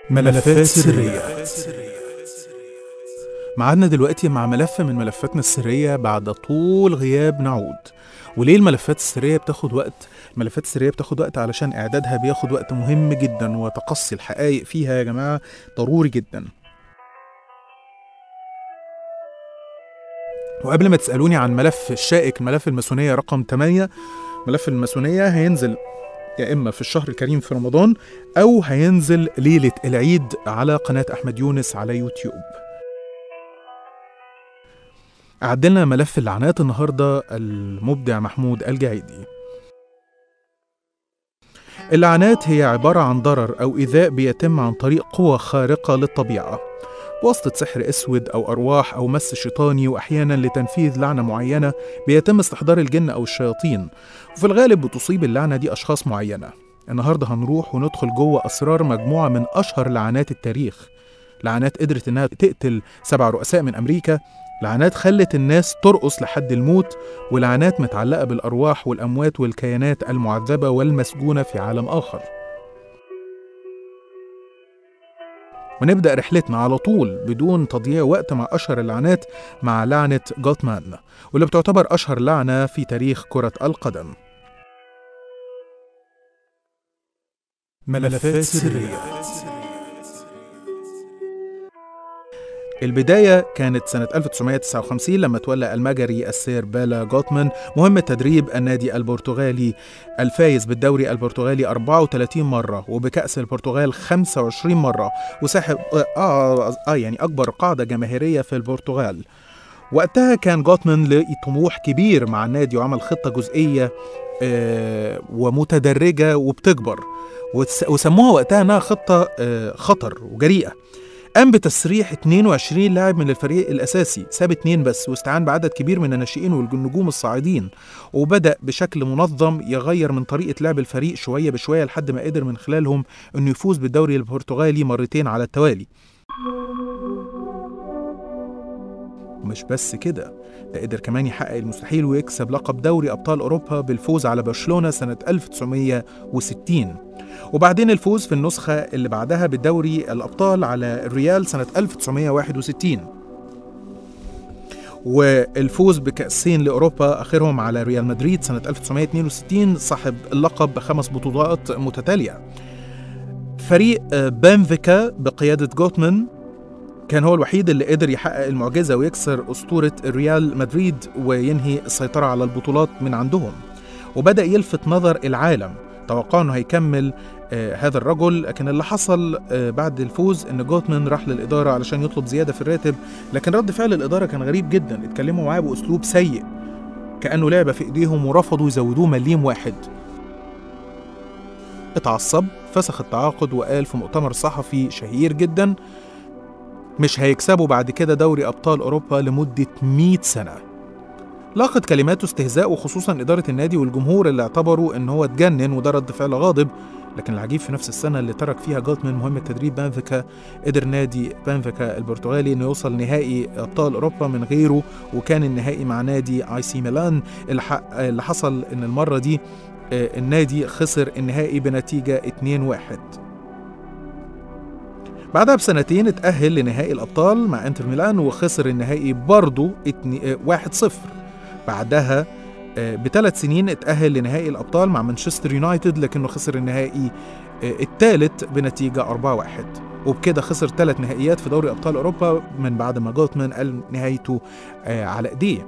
ملفات سرية معادنا دلوقتي مع ملف من ملفاتنا السرية بعد طول غياب نعود وليه الملفات السرية بتاخد وقت؟ الملفات السرية بتاخد وقت علشان إعدادها بياخد وقت مهم جدا وتقصي الحقائق فيها يا جماعة ضروري جدا وقبل ما تسألوني عن ملف الشائك ملف الماسونية رقم 8 ملف الماسونية هينزل يا إما في الشهر الكريم في رمضان أو هينزل ليلة العيد على قناة أحمد يونس على يوتيوب أعدلنا ملف اللعنات النهاردة المبدع محمود الجعيدي اللعنات هي عبارة عن ضرر أو إيذاء بيتم عن طريق قوى خارقة للطبيعة بواسطة سحر أسود أو أرواح أو مس شيطاني وأحيانا لتنفيذ لعنة معينة بيتم استحضار الجن أو الشياطين وفي الغالب بتصيب اللعنة دي أشخاص معينة النهاردة هنروح وندخل جوه أسرار مجموعة من أشهر لعنات التاريخ لعنات قدرت إنها تقتل سبع رؤساء من أمريكا لعنات خلت الناس ترقص لحد الموت ولعنات متعلقة بالأرواح والأموات والكيانات المعذبة والمسجونة في عالم آخر ونبدأ رحلتنا على طول بدون تضييع وقت مع أشهر اللعنات مع لعنة جوتمان واللي بتعتبر أشهر لعنة في تاريخ كرة القدم ملفات سرية البداية كانت سنة 1959 لما تولى المجري السير بالا جوتمان مهمة تدريب النادي البرتغالي الفايز بالدوري البرتغالي 34 مرة وبكأس البرتغال 25 مرة وساحب آه, آه, آه يعني أكبر قاعدة جماهيرية في البرتغال وقتها كان جوتمان له طموح كبير مع النادي وعمل خطة جزئية آه ومتدرجة وبتكبر وسموها وقتها انها خطة آه خطر وجريئة قام بتسريح 22 لاعب من الفريق الأساسي ساب اتنين بس واستعان بعدد كبير من الناشئين والنجوم الصاعدين وبدأ بشكل منظم يغير من طريقة لعب الفريق شوية بشوية لحد ما قدر من خلالهم أنه يفوز بالدوري البرتغالي مرتين على التوالي ومش بس كده ده قدر كمان يحقق المستحيل ويكسب لقب دوري أبطال أوروبا بالفوز على برشلونة سنة 1960 وبعدين الفوز في النسخة اللي بعدها بالدوري الأبطال على الريال سنة 1961 والفوز بكأسين لأوروبا آخرهم على ريال مدريد سنة 1962 صاحب اللقب بخمس بطولات متتالية فريق بنفيكا بقيادة جوتمان كان هو الوحيد اللي قدر يحقق المعجزة ويكسر أسطورة ريال مدريد وينهي السيطرة على البطولات من عندهم وبدأ يلفت نظر العالم توقعوا انه هيكمل آه هذا الرجل لكن اللي حصل آه بعد الفوز ان جوتمان راح للاداره علشان يطلب زياده في الراتب لكن رد فعل الاداره كان غريب جدا اتكلموا معاه باسلوب سيء كانه لعبه في ايديهم ورفضوا يزودوه مليم واحد اتعصب فسخ التعاقد وقال في مؤتمر صحفي شهير جدا مش هيكسبوا بعد كده دوري ابطال اوروبا لمده 100 سنه لاقت كلماته استهزاء وخصوصا إدارة النادي والجمهور اللي اعتبروا إن هو اتجنن وده رد فعل غاضب لكن العجيب في نفس السنة اللي ترك فيها جوتمان مهمة تدريب بانفيكا قدر نادي بانفيكا البرتغالي إنه يوصل نهائي أبطال أوروبا من غيره وكان النهائي مع نادي آي سي ميلان اللي, اللي حصل إن المرة دي النادي خسر النهائي بنتيجة 2-1 بعدها بسنتين اتأهل لنهائي الأبطال مع انتر ميلان وخسر النهائي برضه 1-0 بعدها بثلاث سنين اتأهل لنهائي الأبطال مع مانشستر يونايتد لكنه خسر النهائي الثالث بنتيجة 4-1 وبكده خسر ثلاث نهائيات في دوري أبطال أوروبا من بعد ما جوتمان قال نهايته على إيديه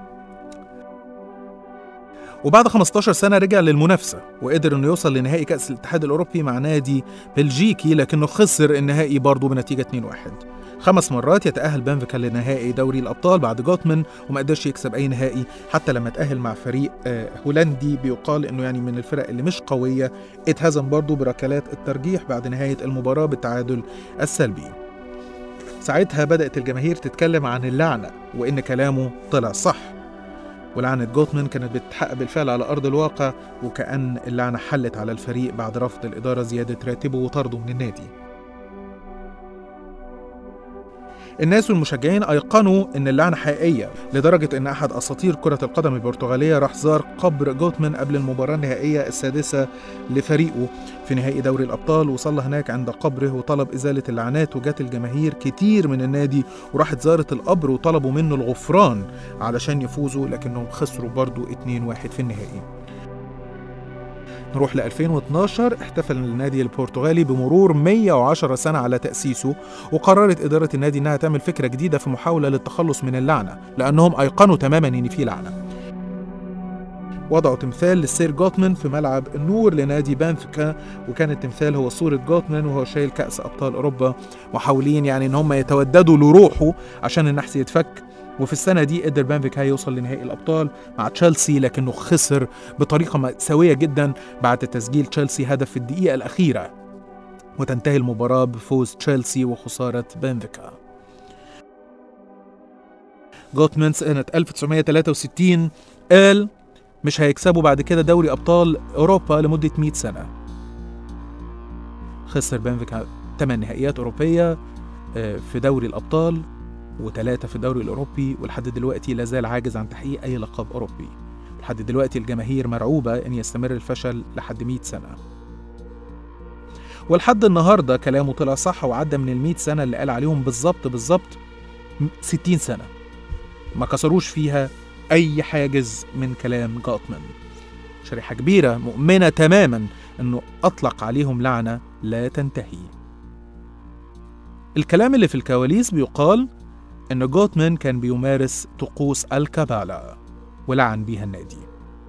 وبعد 15 سنة رجع للمنافسة وقدر انه يوصل لنهائي كأس الاتحاد الأوروبي مع نادي بلجيكي لكنه خسر النهائي برضه بنتيجة 2-1 خمس مرات يتأهل بنفيكا لنهائي دوري الأبطال بعد جوتمان وما قدرش يكسب أي نهائي حتى لما تأهل مع فريق هولندي بيقال إنه يعني من الفرق اللي مش قوية اتهزم برضه بركلات الترجيح بعد نهاية المباراة بالتعادل السلبي ساعتها بدأت الجماهير تتكلم عن اللعنة وإن كلامه طلع صح ولعنة جوتمان كانت بتتحقق بالفعل على أرض الواقع وكأن اللعنة حلت على الفريق بعد رفض الإدارة زيادة راتبه وطرده من النادي الناس والمشجعين أيقنوا إن اللعنة حقيقية لدرجة إن أحد أساطير كرة القدم البرتغالية راح زار قبر جوتمان قبل المباراة النهائية السادسة لفريقه في نهائي دوري الأبطال وصلى هناك عند قبره وطلب إزالة اللعنات وجات الجماهير كتير من النادي وراحت زارت القبر وطلبوا منه الغفران علشان يفوزوا لكنهم خسروا برضو 2-1 في النهائي نروح ل 2012 احتفل النادي البرتغالي بمرور 110 سنة على تأسيسه وقررت إدارة النادي إنها تعمل فكرة جديدة في محاولة للتخلص من اللعنة لأنهم أيقنوا تماما إن في لعنة وضعوا تمثال للسير جوتمان في ملعب النور لنادي بانفيكا وكان التمثال هو صورة جوتمان وهو شايل كأس أبطال أوروبا محاولين يعني إن هم يتوددوا لروحه عشان النحس يتفك وفي السنة دي قدر بانفيكا يوصل لنهائي الأبطال مع تشيلسي لكنه خسر بطريقة مأساوية جدا بعد تسجيل تشيلسي هدف في الدقيقة الأخيرة وتنتهي المباراة بفوز تشيلسي وخسارة بانفيكا جوتمان سنة 1963 قال مش هيكسبوا بعد كده دوري أبطال أوروبا لمدة 100 سنة خسر بانفيكا 8 نهائيات أوروبية في دوري الأبطال وثلاثة في الدوري الأوروبي ولحد دلوقتي لا زال عاجز عن تحقيق أي لقب أوروبي لحد دلوقتي الجماهير مرعوبة إن يستمر الفشل لحد 100 سنة ولحد النهاردة كلامه طلع صح وعدى من المئة سنة اللي قال عليهم بالظبط بالظبط 60 سنة ما كسروش فيها أي حاجز من كلام جاتمان شريحة كبيرة مؤمنة تماما أنه أطلق عليهم لعنة لا تنتهي الكلام اللي في الكواليس بيقال أن جوتمان كان بيمارس طقوس الكابالا ولعن بيها النادي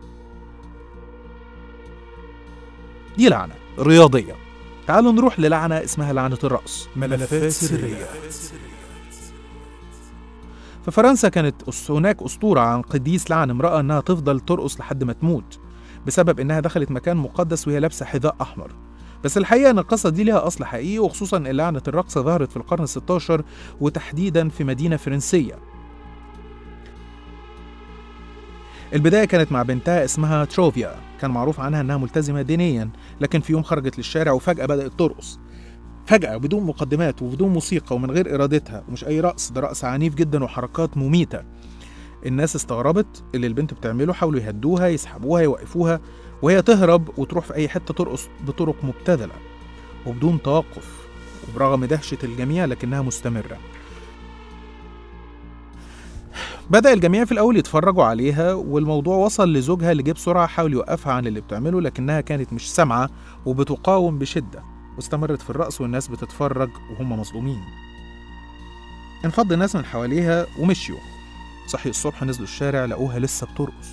دي لعنة رياضية تعالوا نروح للعنة اسمها لعنة الرأس ملفات سرية في فرنسا كانت هناك أسطورة عن قديس لعن امرأة إنها تفضل ترقص لحد ما تموت بسبب إنها دخلت مكان مقدس وهي لابسة حذاء أحمر بس الحقيقة إن القصة دي لها أصل حقيقي وخصوصا إن لعنة الرقص ظهرت في القرن الستاشر وتحديدا في مدينة فرنسية البداية كانت مع بنتها اسمها تروفيا كان معروف عنها إنها ملتزمة دينيا لكن في يوم خرجت للشارع وفجأة بدأت ترقص فجأة بدون مقدمات وبدون موسيقى ومن غير إرادتها ومش أي رقص ده رقص عنيف جدا وحركات مميتة الناس استغربت اللي البنت بتعمله حاولوا يهدوها يسحبوها يوقفوها وهي تهرب وتروح في أي حتة ترقص بطرق مبتذلة وبدون توقف وبرغم دهشة الجميع لكنها مستمرة بدأ الجميع في الأول يتفرجوا عليها والموضوع وصل لزوجها اللي جه بسرعة حاول يوقفها عن اللي بتعمله لكنها كانت مش سامعة وبتقاوم بشدة واستمرت في الرقص والناس بتتفرج وهم مصدومين انفض الناس من حواليها ومشيوا صحي الصبح نزلوا الشارع لقوها لسه بترقص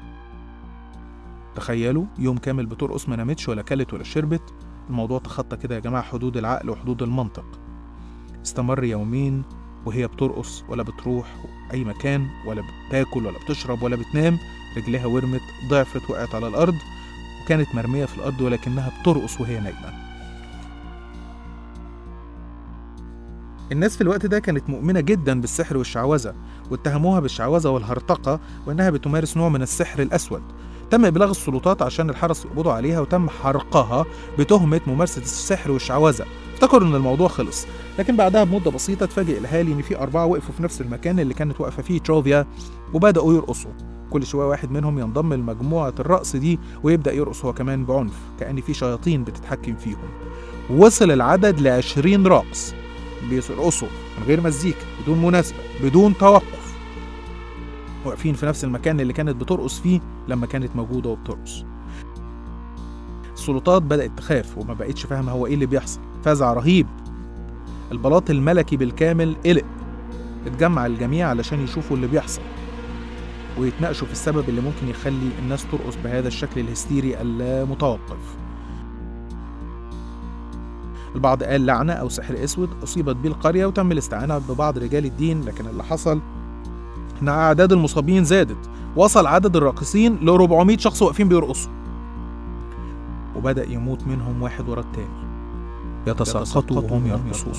تخيلوا يوم كامل بترقص ما نامتش ولا كلت ولا شربت الموضوع تخطى كده يا جماعة حدود العقل وحدود المنطق استمر يومين وهي بترقص ولا بتروح أي مكان ولا بتاكل ولا بتشرب ولا بتنام رجليها ورمت ضعفت وقعت على الأرض وكانت مرمية في الأرض ولكنها بترقص وهي نايمة الناس في الوقت ده كانت مؤمنة جدا بالسحر والشعوذة واتهموها بالشعوذة والهرطقة وإنها بتمارس نوع من السحر الأسود تم إبلاغ السلطات عشان الحرس يقبضوا عليها وتم حرقها بتهمة ممارسة السحر والشعوذة افتكروا إن الموضوع خلص لكن بعدها بمدة بسيطة اتفاجئ الأهالي إن في أربعة وقفوا في نفس المكان اللي كانت واقفة فيه تروفيا وبدأوا يرقصوا كل شوية واحد منهم ينضم لمجموعة الرقص دي ويبدأ يرقص هو كمان بعنف كأن في شياطين بتتحكم فيهم وصل العدد لعشرين راقص بيرقصوا من غير مزيكا بدون مناسبة بدون توقف واقفين في نفس المكان اللي كانت بترقص فيه لما كانت موجودة وبترقص السلطات بدأت تخاف وما بقتش فاهمة هو ايه اللي بيحصل فزع رهيب البلاط الملكي بالكامل قلق اتجمع الجميع علشان يشوفوا اللي بيحصل ويتناقشوا في السبب اللي ممكن يخلي الناس ترقص بهذا الشكل الهستيري اللامتوقف البعض قال لعنة أو سحر أسود أصيبت به القرية وتم الاستعانة ببعض رجال الدين لكن اللي حصل إن أعداد المصابين زادت وصل عدد الراقصين ل 400 شخص واقفين بيرقصوا وبدأ يموت منهم واحد ورا التاني يتساقطوا وهم يرقصون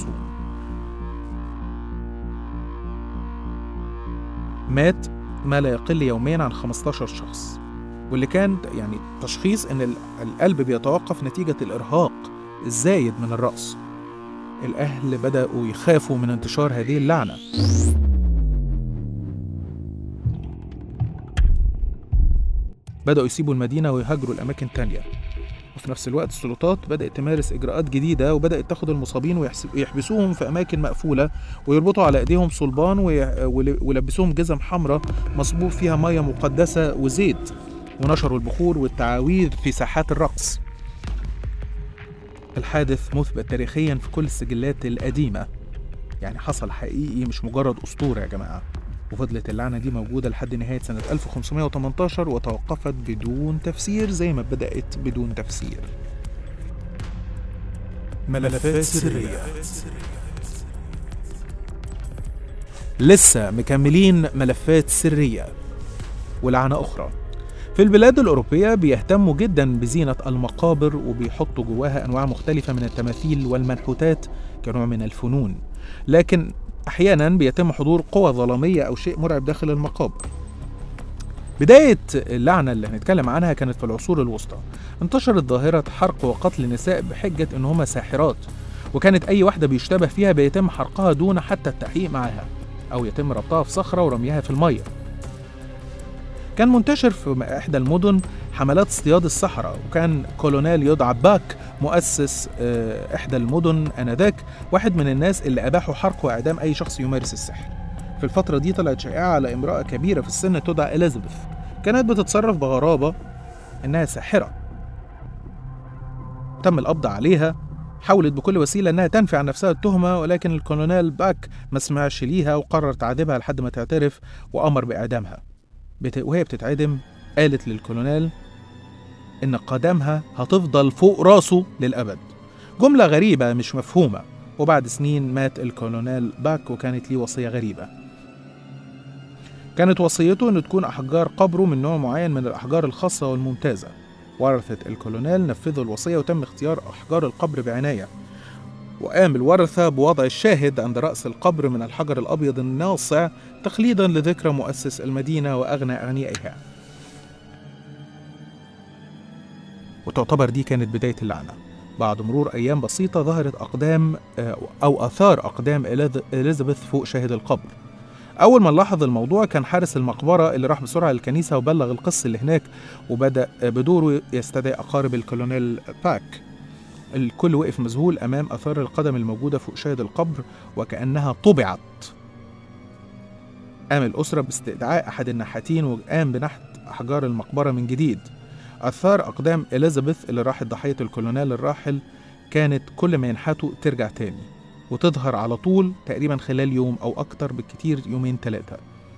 مات ما لا يقل يوميا عن 15 شخص واللي كان يعني تشخيص ان القلب بيتوقف نتيجة الارهاق الزايد من الرقص الأهل بدأوا يخافوا من انتشار هذه اللعنة بدأوا يسيبوا المدينة ويهاجروا لأماكن تانية وفي نفس الوقت السلطات بدأت تمارس إجراءات جديدة وبدأت تاخد المصابين ويحس- ويحبسوهم في أماكن مقفولة ويربطوا على إيديهم صلبان وي- ول- ويلبسوهم جزم حمراء مصبوب فيها مية مقدسة وزيت ونشروا البخور والتعاويذ في ساحات الرقص الحادث مثبت تاريخيا في كل السجلات القديمة يعني حصل حقيقي مش مجرد أسطورة يا جماعة وفضلت اللعنة دي موجودة لحد نهاية سنة 1518 وتوقفت بدون تفسير زي ما بدأت بدون تفسير ملفات سرية لسه مكملين ملفات سرية ولعنة أخرى في البلاد الأوروبية بيهتموا جدا بزينة المقابر وبيحطوا جواها أنواع مختلفة من التماثيل والمنحوتات كنوع من الفنون لكن أحيانا بيتم حضور قوى ظلامية أو شيء مرعب داخل المقابر بداية اللعنة اللي هنتكلم عنها كانت في العصور الوسطى انتشرت ظاهرة حرق وقتل النساء بحجة إن هما ساحرات وكانت أي واحدة بيشتبه فيها بيتم حرقها دون حتى التحقيق معاها أو يتم ربطها في صخرة ورميها في المية كان منتشر في إحدى المدن حملات اصطياد السحرة وكان كولونيل يدعى باك مؤسس آه، إحدى المدن آنذاك واحد من الناس اللي أباحوا حرق وإعدام أي شخص يمارس السحر في الفترة دي طلعت شائعة على امرأة كبيرة في السن تدعى إليزابيث كانت بتتصرف بغرابة إنها ساحرة تم القبض عليها حاولت بكل وسيلة إنها تنفي عن نفسها التهمة ولكن الكولونيل باك ما سمعش ليها وقرر تعذيبها لحد ما تعترف وأمر بإعدامها بت... وهي بتتعدم قالت للكولونيل إن قدمها هتفضل فوق راسه للأبد جملة غريبة مش مفهومة وبعد سنين مات الكولونيل باك وكانت ليه وصية غريبة كانت وصيته إن تكون أحجار قبره من نوع معين من الأحجار الخاصة والممتازة ورثة الكولونيل نفذوا الوصية وتم اختيار أحجار القبر بعناية وقام الورثة بوضع الشاهد عند رأس القبر من الحجر الأبيض الناصع تخليدا لذكرى مؤسس المدينة وأغنى أغنيائها وتعتبر دي كانت بداية اللعنة بعد مرور أيام بسيطة ظهرت أقدام آه، أو آثار أقدام إليذ- إليزابيث فوق شاهد القبر أول ما لاحظ الموضوع كان حارس المقبرة اللي راح بسرعة للكنيسة وبلغ القس اللي هناك وبدأ آه، بدوره يستدعي أقارب الكولونيل باك الكل وقف مذهول أمام آثار القدم الموجودة فوق شاهد القبر وكأنها طبعت قام الأسرة باستدعاء أحد النحاتين وقام بنحت أحجار المقبرة من جديد آثار أقدام إليزابيث اللي راحت ضحية الكولونيل الراحل كانت كل ما ينحتوا ترجع تاني وتظهر على طول تقريبا خلال يوم أو أكتر بالكتير يومين ثلاثة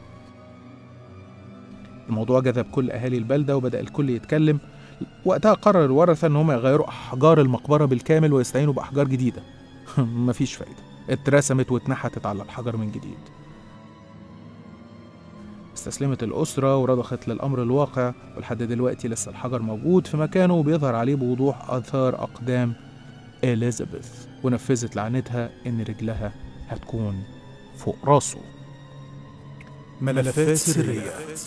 الموضوع جذب كل أهالي البلدة وبدأ الكل يتكلم وقتها قرر الورثة إن هم يغيروا أحجار المقبرة بالكامل ويستعينوا بأحجار جديدة مفيش فايدة اترسمت واتنحتت على الحجر من جديد استسلمت الأسرة ورضخت للأمر الواقع ولحد دلوقتي لسه الحجر موجود في مكانه وبيظهر عليه بوضوح آثار أقدام إليزابيث ونفذت لعنتها إن رجلها هتكون فوق راسه ملفات سرية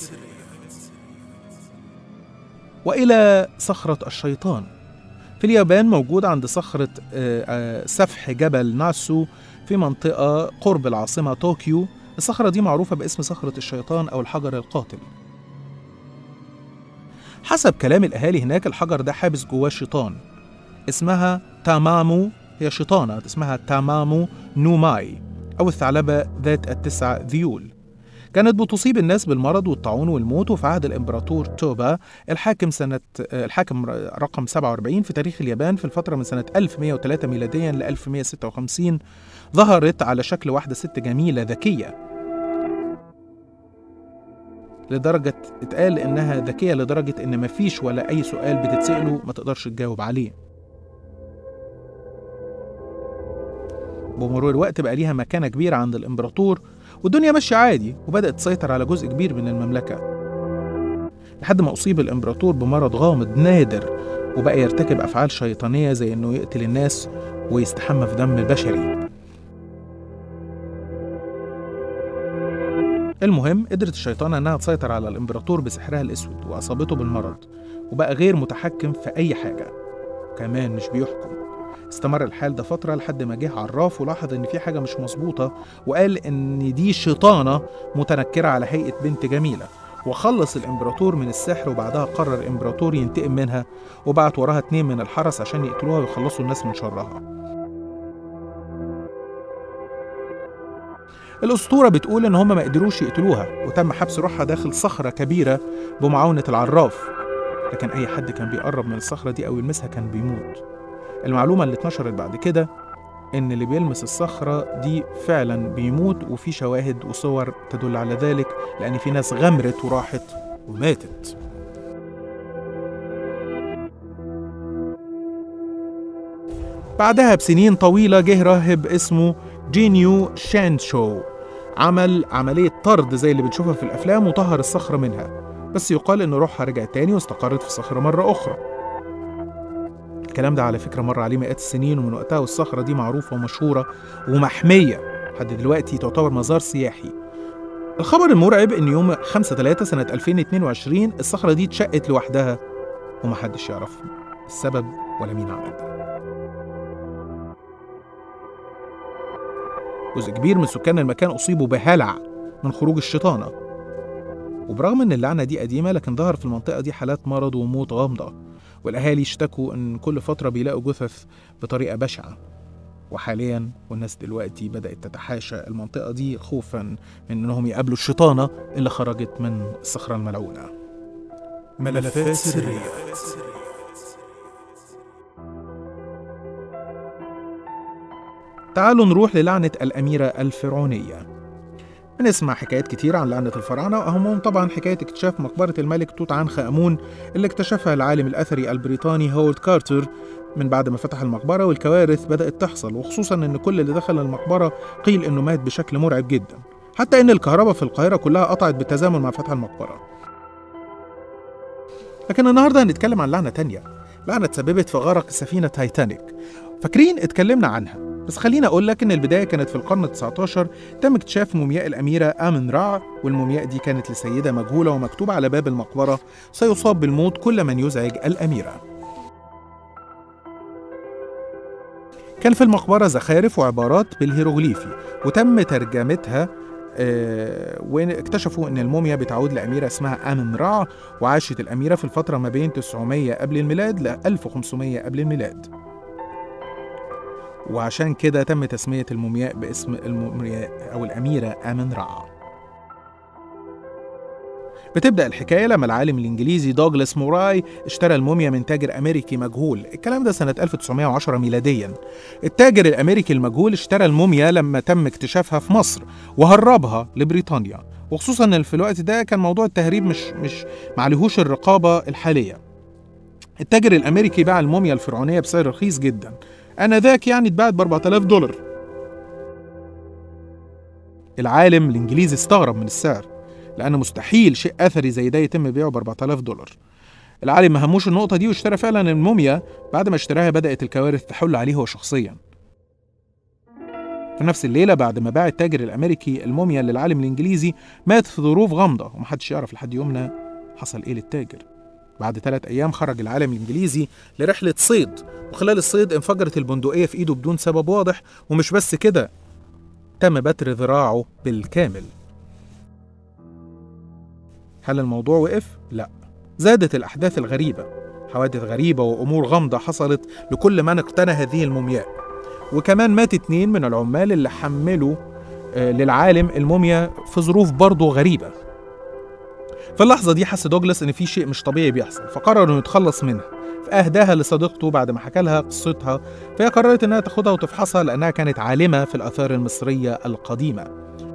وإلى صخرة الشيطان في اليابان موجود عند صخرة آه، آه، سفح جبل ناسو في منطقة قرب العاصمة طوكيو الصخرة دي معروفة باسم صخرة الشيطان أو الحجر القاتل حسب كلام الأهالي هناك الحجر ده حابس جواه شيطان اسمها تامامو هي شيطانة اسمها تامامو نوماي أو الثعلبة ذات التسع ذيول كانت بتصيب الناس بالمرض والطاعون والموت وفي عهد الامبراطور توبا الحاكم سنة آه، الحاكم ر- رقم 47 في تاريخ اليابان في الفترة من سنة 1103 ميلاديا ل 1156 ظهرت على شكل واحدة ست جميلة ذكية لدرجة اتقال إنها ذكية لدرجة إن مفيش ولا أي سؤال بتتسأله ما تقدرش تجاوب عليه بمرور الوقت بقى ليها مكانة كبيرة عند الإمبراطور والدنيا ماشية عادي وبدأت تسيطر على جزء كبير من المملكة لحد ما أصيب الإمبراطور بمرض غامض نادر وبقى يرتكب أفعال شيطانية زي إنه يقتل الناس ويستحمى في دم بشري المهم قدرت الشيطانة إنها تسيطر على الإمبراطور بسحرها الأسود وأصابته بالمرض وبقى غير متحكم في أي حاجة كمان مش بيحكم استمر الحال ده فترة لحد ما جه عراف ولاحظ إن في حاجة مش مظبوطة وقال إن دي شيطانة متنكرة على هيئة بنت جميلة وخلص الإمبراطور من السحر وبعدها قرر الإمبراطور ينتقم منها وبعت وراها اتنين من الحرس عشان يقتلوها ويخلصوا الناس من شرها الأسطورة بتقول إن هم ما قدروش يقتلوها وتم حبس روحها داخل صخرة كبيرة بمعاونة العراف لكن أي حد كان بيقرب من الصخرة دي أو يلمسها كان بيموت المعلومة اللي اتنشرت بعد كده إن اللي بيلمس الصخرة دي فعلا بيموت وفي شواهد وصور تدل على ذلك لأن في ناس غمرت وراحت وماتت بعدها بسنين طويلة جه راهب اسمه جينيو شانشو عمل عملية طرد زي اللي بنشوفها في الأفلام وطهر الصخرة منها بس يقال إن روحها رجعت تاني واستقرت في الصخرة مرة أخرى الكلام ده على فكرة مر عليه مئات السنين ومن وقتها والصخرة دي معروفة ومشهورة ومحمية لحد دلوقتي تعتبر مزار سياحي الخبر المرعب إن يوم 5 3 سنة 2022 الصخرة دي اتشقت لوحدها ومحدش يعرف السبب ولا مين عمل ده جزء كبير من سكان المكان أصيبوا بهلع من خروج الشيطانة وبرغم إن اللعنة دي قديمة لكن ظهر في المنطقة دي حالات مرض وموت غامضة والأهالي اشتكوا إن كل فترة بيلاقوا جثث بطريقة بشعة وحاليا والناس دلوقتي بدأت تتحاشى المنطقة دي خوفا من إنهم يقابلوا الشيطانة اللي خرجت من الصخرة الملعونة ملفات سرية تعالوا نروح للعنة الأميرة الفرعونية بنسمع حكايات كتير عن لعنة الفراعنة وأهمهم طبعا حكاية اكتشاف مقبرة الملك توت عنخ آمون اللي اكتشفها العالم الأثري البريطاني هوارد كارتر من بعد ما فتح المقبرة والكوارث بدأت تحصل وخصوصا إن كل اللي دخل المقبرة قيل إنه مات بشكل مرعب جدا حتى إن الكهرباء في القاهرة كلها قطعت بالتزامن مع فتح المقبرة لكن النهارده هنتكلم عن لعنة تانية لعنة تسببت في غرق سفينة تايتانيك فاكرين اتكلمنا عنها بس خليني اقول لك ان البدايه كانت في القرن ال19 تم اكتشاف مومياء الاميره امن رع والمومياء دي كانت لسيده مجهوله ومكتوب على باب المقبره سيصاب بالموت كل من يزعج الاميره كان في المقبرة زخارف وعبارات بالهيروغليفي وتم ترجمتها آه، واكتشفوا ان الموميا بتعود لاميره اسمها امن رع وعاشت الاميره في الفتره ما بين 900 قبل الميلاد ل 1500 قبل الميلاد وعشان كده تم تسميه المومياء باسم المومياء او الاميره امن رع بتبدأ الحكاية لما العالم الإنجليزي دوغلاس موراي اشترى الموميا من تاجر أمريكي مجهول الكلام ده سنة 1910 ميلاديا التاجر الأمريكي المجهول اشترى الموميا لما تم اكتشافها في مصر وهربها لبريطانيا وخصوصا ان في الوقت ده كان موضوع التهريب مش مش معلهوش الرقابة الحالية التاجر الأمريكي باع الموميا الفرعونية بسعر رخيص جدا آنذاك يعني اتباعت ب 4000 دولار العالم الإنجليزي استغرب من السعر لأن مستحيل شيء أثري زي ده يتم بيعه ب 4000 دولار العالم ما هموش النقطة دي واشترى فعلا الموميا بعد ما اشتراها بدأت الكوارث تحل عليه هو شخصيا في نفس الليلة بعد ما باع التاجر الأمريكي الموميا للعالم الإنجليزي مات في ظروف غامضة ومحدش يعرف لحد يومنا حصل إيه للتاجر بعد ثلاث أيام خرج العالم الإنجليزي لرحلة صيد وخلال الصيد انفجرت البندقية في إيده بدون سبب واضح ومش بس كده تم بتر ذراعه بالكامل هل الموضوع وقف؟ لا زادت الأحداث الغريبة حوادث غريبة وأمور غامضة حصلت لكل من اقتنى هذه المومياء وكمان مات اتنين من العمال اللي حملوا آه، للعالم الموميا في ظروف برضه غريبة في اللحظة دي حس دوجلاس إن في شيء مش طبيعي بيحصل فقرر إنه يتخلص منها فأهداها لصديقته بعد ما حكى لها قصتها فهي قررت إنها تاخدها وتفحصها لأنها كانت عالمة في الآثار المصرية القديمة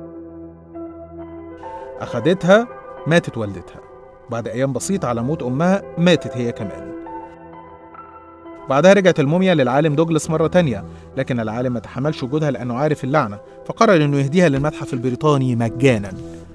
أخدتها ماتت والدتها بعد أيام بسيطة على موت أمها ماتت هي كمان بعدها رجعت الموميا للعالم دوجلاس مرة تانية لكن العالم ما تحملش وجودها لأنه عارف اللعنة فقرر إنه يهديها للمتحف البريطاني مجانا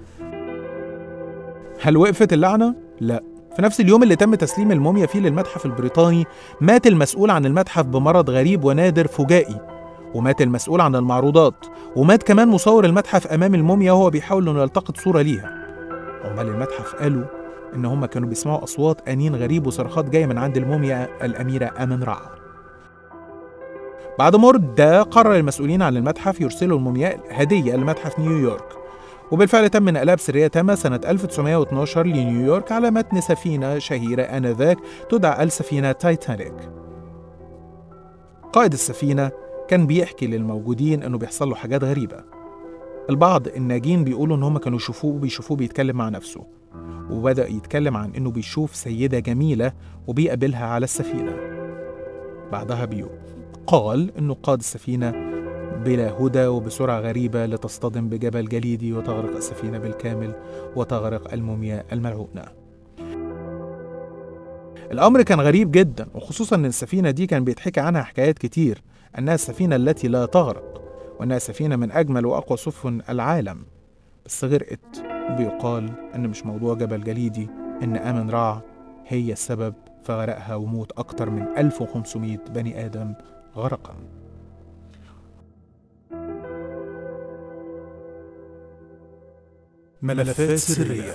هل وقفت اللعنة؟ لا في نفس اليوم اللي تم تسليم الموميا فيه للمتحف البريطاني مات المسؤول عن المتحف بمرض غريب ونادر فجائي ومات المسؤول عن المعروضات ومات كمان مصور المتحف أمام الموميا وهو بيحاول إنه يلتقط صورة ليها عمال المتحف قالوا إن هم كانوا بيسمعوا أصوات أنين غريب وصرخات جاية من عند الموميا الأميرة أمن رع بعد مدة قرر المسؤولين عن المتحف يرسلوا المومياء هدية لمتحف نيويورك وبالفعل تم نقلها بسرية تامة سنة 1912 لنيويورك على متن سفينة شهيرة آنذاك تدعى السفينة تايتانيك قائد السفينة كان بيحكي للموجودين إنه بيحصل له حاجات غريبة البعض الناجين بيقولوا إن هم كانوا يشوفوه بيشوفوه بيتكلم مع نفسه وبدأ يتكلم عن إنه بيشوف سيدة جميلة وبيقابلها على السفينة بعدها بيو قال إنه قاد السفينة بلا هدى وبسرعة غريبة لتصطدم بجبل جليدي وتغرق السفينة بالكامل وتغرق المومياء الملعونة الأمر كان غريب جدا وخصوصا أن السفينة دي كان بيتحكى عنها حكايات كتير أنها السفينة التي لا تغرق وأنها سفينة من أجمل وأقوى سفن العالم بس غرقت وبيقال أن مش موضوع جبل جليدي إن آمن رع هي السبب في غرقها وموت أكتر من 1500 بني آدم غرقا ملفات سرية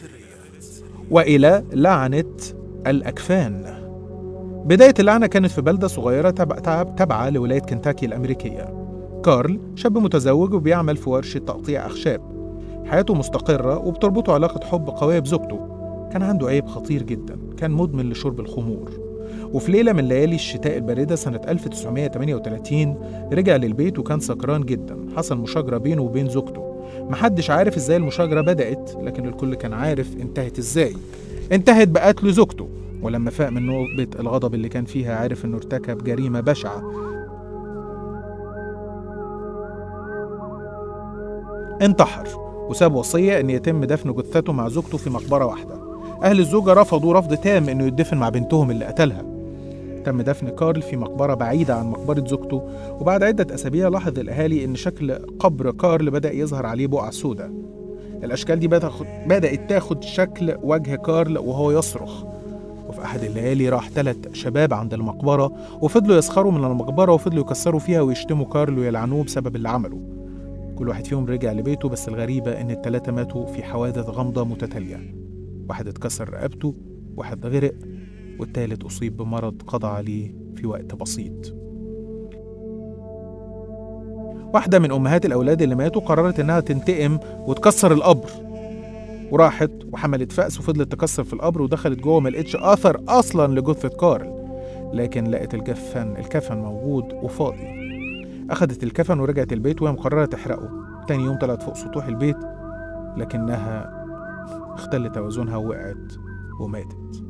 وإلى لعنة الأكفان بداية اللعنة كانت في بلدة صغيرة تبع- تبع- تابعة لولاية كنتاكي الأمريكية كارل شاب متزوج وبيعمل في ورشة تقطيع أخشاب حياته مستقرة وبتربطه علاقة حب قوية بزوجته كان عنده عيب خطير جدا كان مدمن لشرب الخمور وفي ليلة من ليالي الشتاء الباردة سنة 1938 رجع للبيت وكان سكران جدا حصل مشاجرة بينه وبين زوجته محدش عارف ازاي المشاجرة بدأت لكن الكل كان عارف انتهت ازاي انتهت بقتل زوجته ولما فاق من نوبة الغضب اللي كان فيها عرف انه ارتكب جريمة بشعة انتحر وساب وصية ان يتم دفن جثته مع زوجته في مقبرة واحدة اهل الزوجة رفضوا رفض تام انه يدفن مع بنتهم اللي قتلها تم دفن كارل في مقبرة بعيدة عن مقبرة زوجته وبعد عدة أسابيع لاحظ الأهالي إن شكل قبر كارل بدأ يظهر عليه بقع سوداء الأشكال دي بتاخد بدأت تاخد شكل وجه كارل وهو يصرخ وفي أحد الليالي راح ثلاث شباب عند المقبرة وفضلوا يسخروا من المقبرة وفضلوا يكسروا فيها ويشتموا كارل ويلعنوه بسبب اللي عمله كل واحد فيهم رجع لبيته بس الغريبة إن التلاتة ماتوا في حوادث غامضة متتالية واحد اتكسر رقبته واحد غرق والتالت أصيب بمرض قضى عليه في وقت بسيط واحدة من أمهات الأولاد اللي ماتوا قررت إنها تنتقم وتكسر القبر وراحت وحملت فأس وفضلت تكسر في القبر ودخلت جوه ما لقتش أثر أصلا لجثة كارل لكن لقت الكفن الكفن موجود وفاضي أخدت الكفن ورجعت البيت وهي مقررة تحرقه تاني يوم طلعت فوق سطوح البيت لكنها اختل توازنها ووقعت وماتت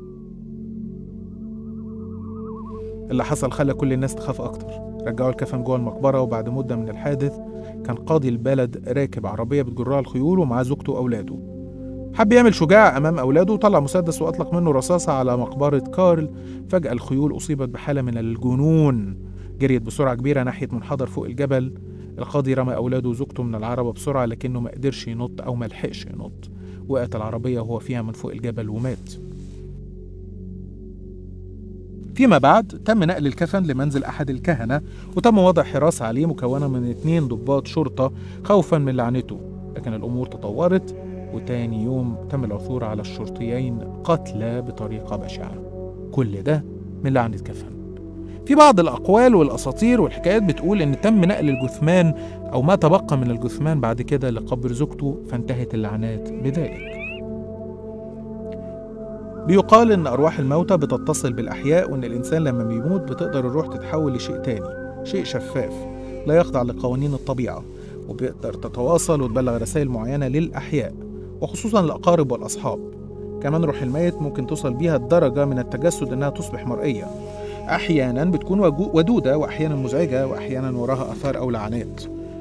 اللي حصل خلى كل الناس تخاف أكتر رجعوا الكفن جوه المقبرة وبعد مدة من الحادث كان قاضي البلد راكب عربية بتجرها الخيول ومعاه زوجته وأولاده حب يعمل شجاع أمام أولاده وطلع مسدس وأطلق منه رصاصة على مقبرة كارل فجأة الخيول أصيبت بحالة من الجنون جريت بسرعة كبيرة ناحية منحدر فوق الجبل القاضي رمى أولاده وزوجته من العربة بسرعة لكنه ما قدرش ينط أو ما لحقش ينط وقعت العربية وهو فيها من فوق الجبل ومات فيما بعد تم نقل الكفن لمنزل أحد الكهنة وتم وضع حراسة عليه مكونة من اتنين ضباط شرطة خوفا من لعنته لكن الأمور تطورت وتاني يوم تم العثور على الشرطيين قتلى بطريقة بشعة كل ده من لعنة كفن في بعض الأقوال والأساطير والحكايات بتقول إن تم نقل الجثمان أو ما تبقى من الجثمان بعد كده لقبر زوجته فانتهت اللعنات بذلك بيقال إن أرواح الموتى بتتصل بالأحياء وإن الإنسان لما بيموت بتقدر الروح تتحول لشيء تاني شيء شفاف لا يخضع لقوانين الطبيعة وبتقدر تتواصل وتبلغ رسائل معينة للأحياء وخصوصا الأقارب والأصحاب كمان روح الميت ممكن توصل بيها الدرجة من التجسد إنها تصبح مرئية أحيانا بتكون وجو- ودودة وأحيانا مزعجة وأحيانا وراها آثار أو لعنات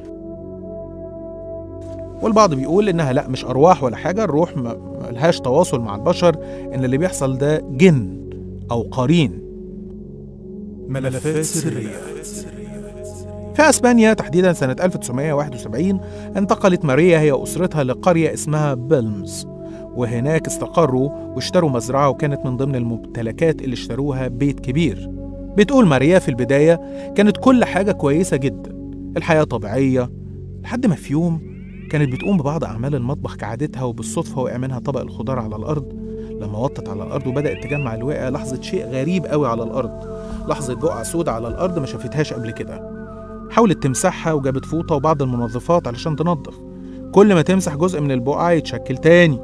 والبعض بيقول إنها لا مش أرواح ولا حاجة الروح ما ملهاش تواصل مع البشر إن اللي بيحصل ده جن أو قرين ملفات سرية في اسبانيا تحديدا سنة 1971 انتقلت ماريا هي وأسرتها لقرية اسمها بيلمز وهناك استقروا واشتروا مزرعة وكانت من ضمن الممتلكات اللي اشتروها بيت كبير بتقول ماريا في البداية كانت كل حاجة كويسة جدا الحياة طبيعية لحد ما في يوم كانت بتقوم ببعض أعمال المطبخ كعادتها وبالصدفة وقع منها طبق الخضار على الأرض لما وطت على الأرض وبدأت تجمع الواقع لاحظت شيء غريب قوي على الأرض لاحظت بقعة سودة على الأرض ما شافتهاش قبل كده حاولت تمسحها وجابت فوطة وبعض المنظفات علشان تنظف كل ما تمسح جزء من البقعة يتشكل تاني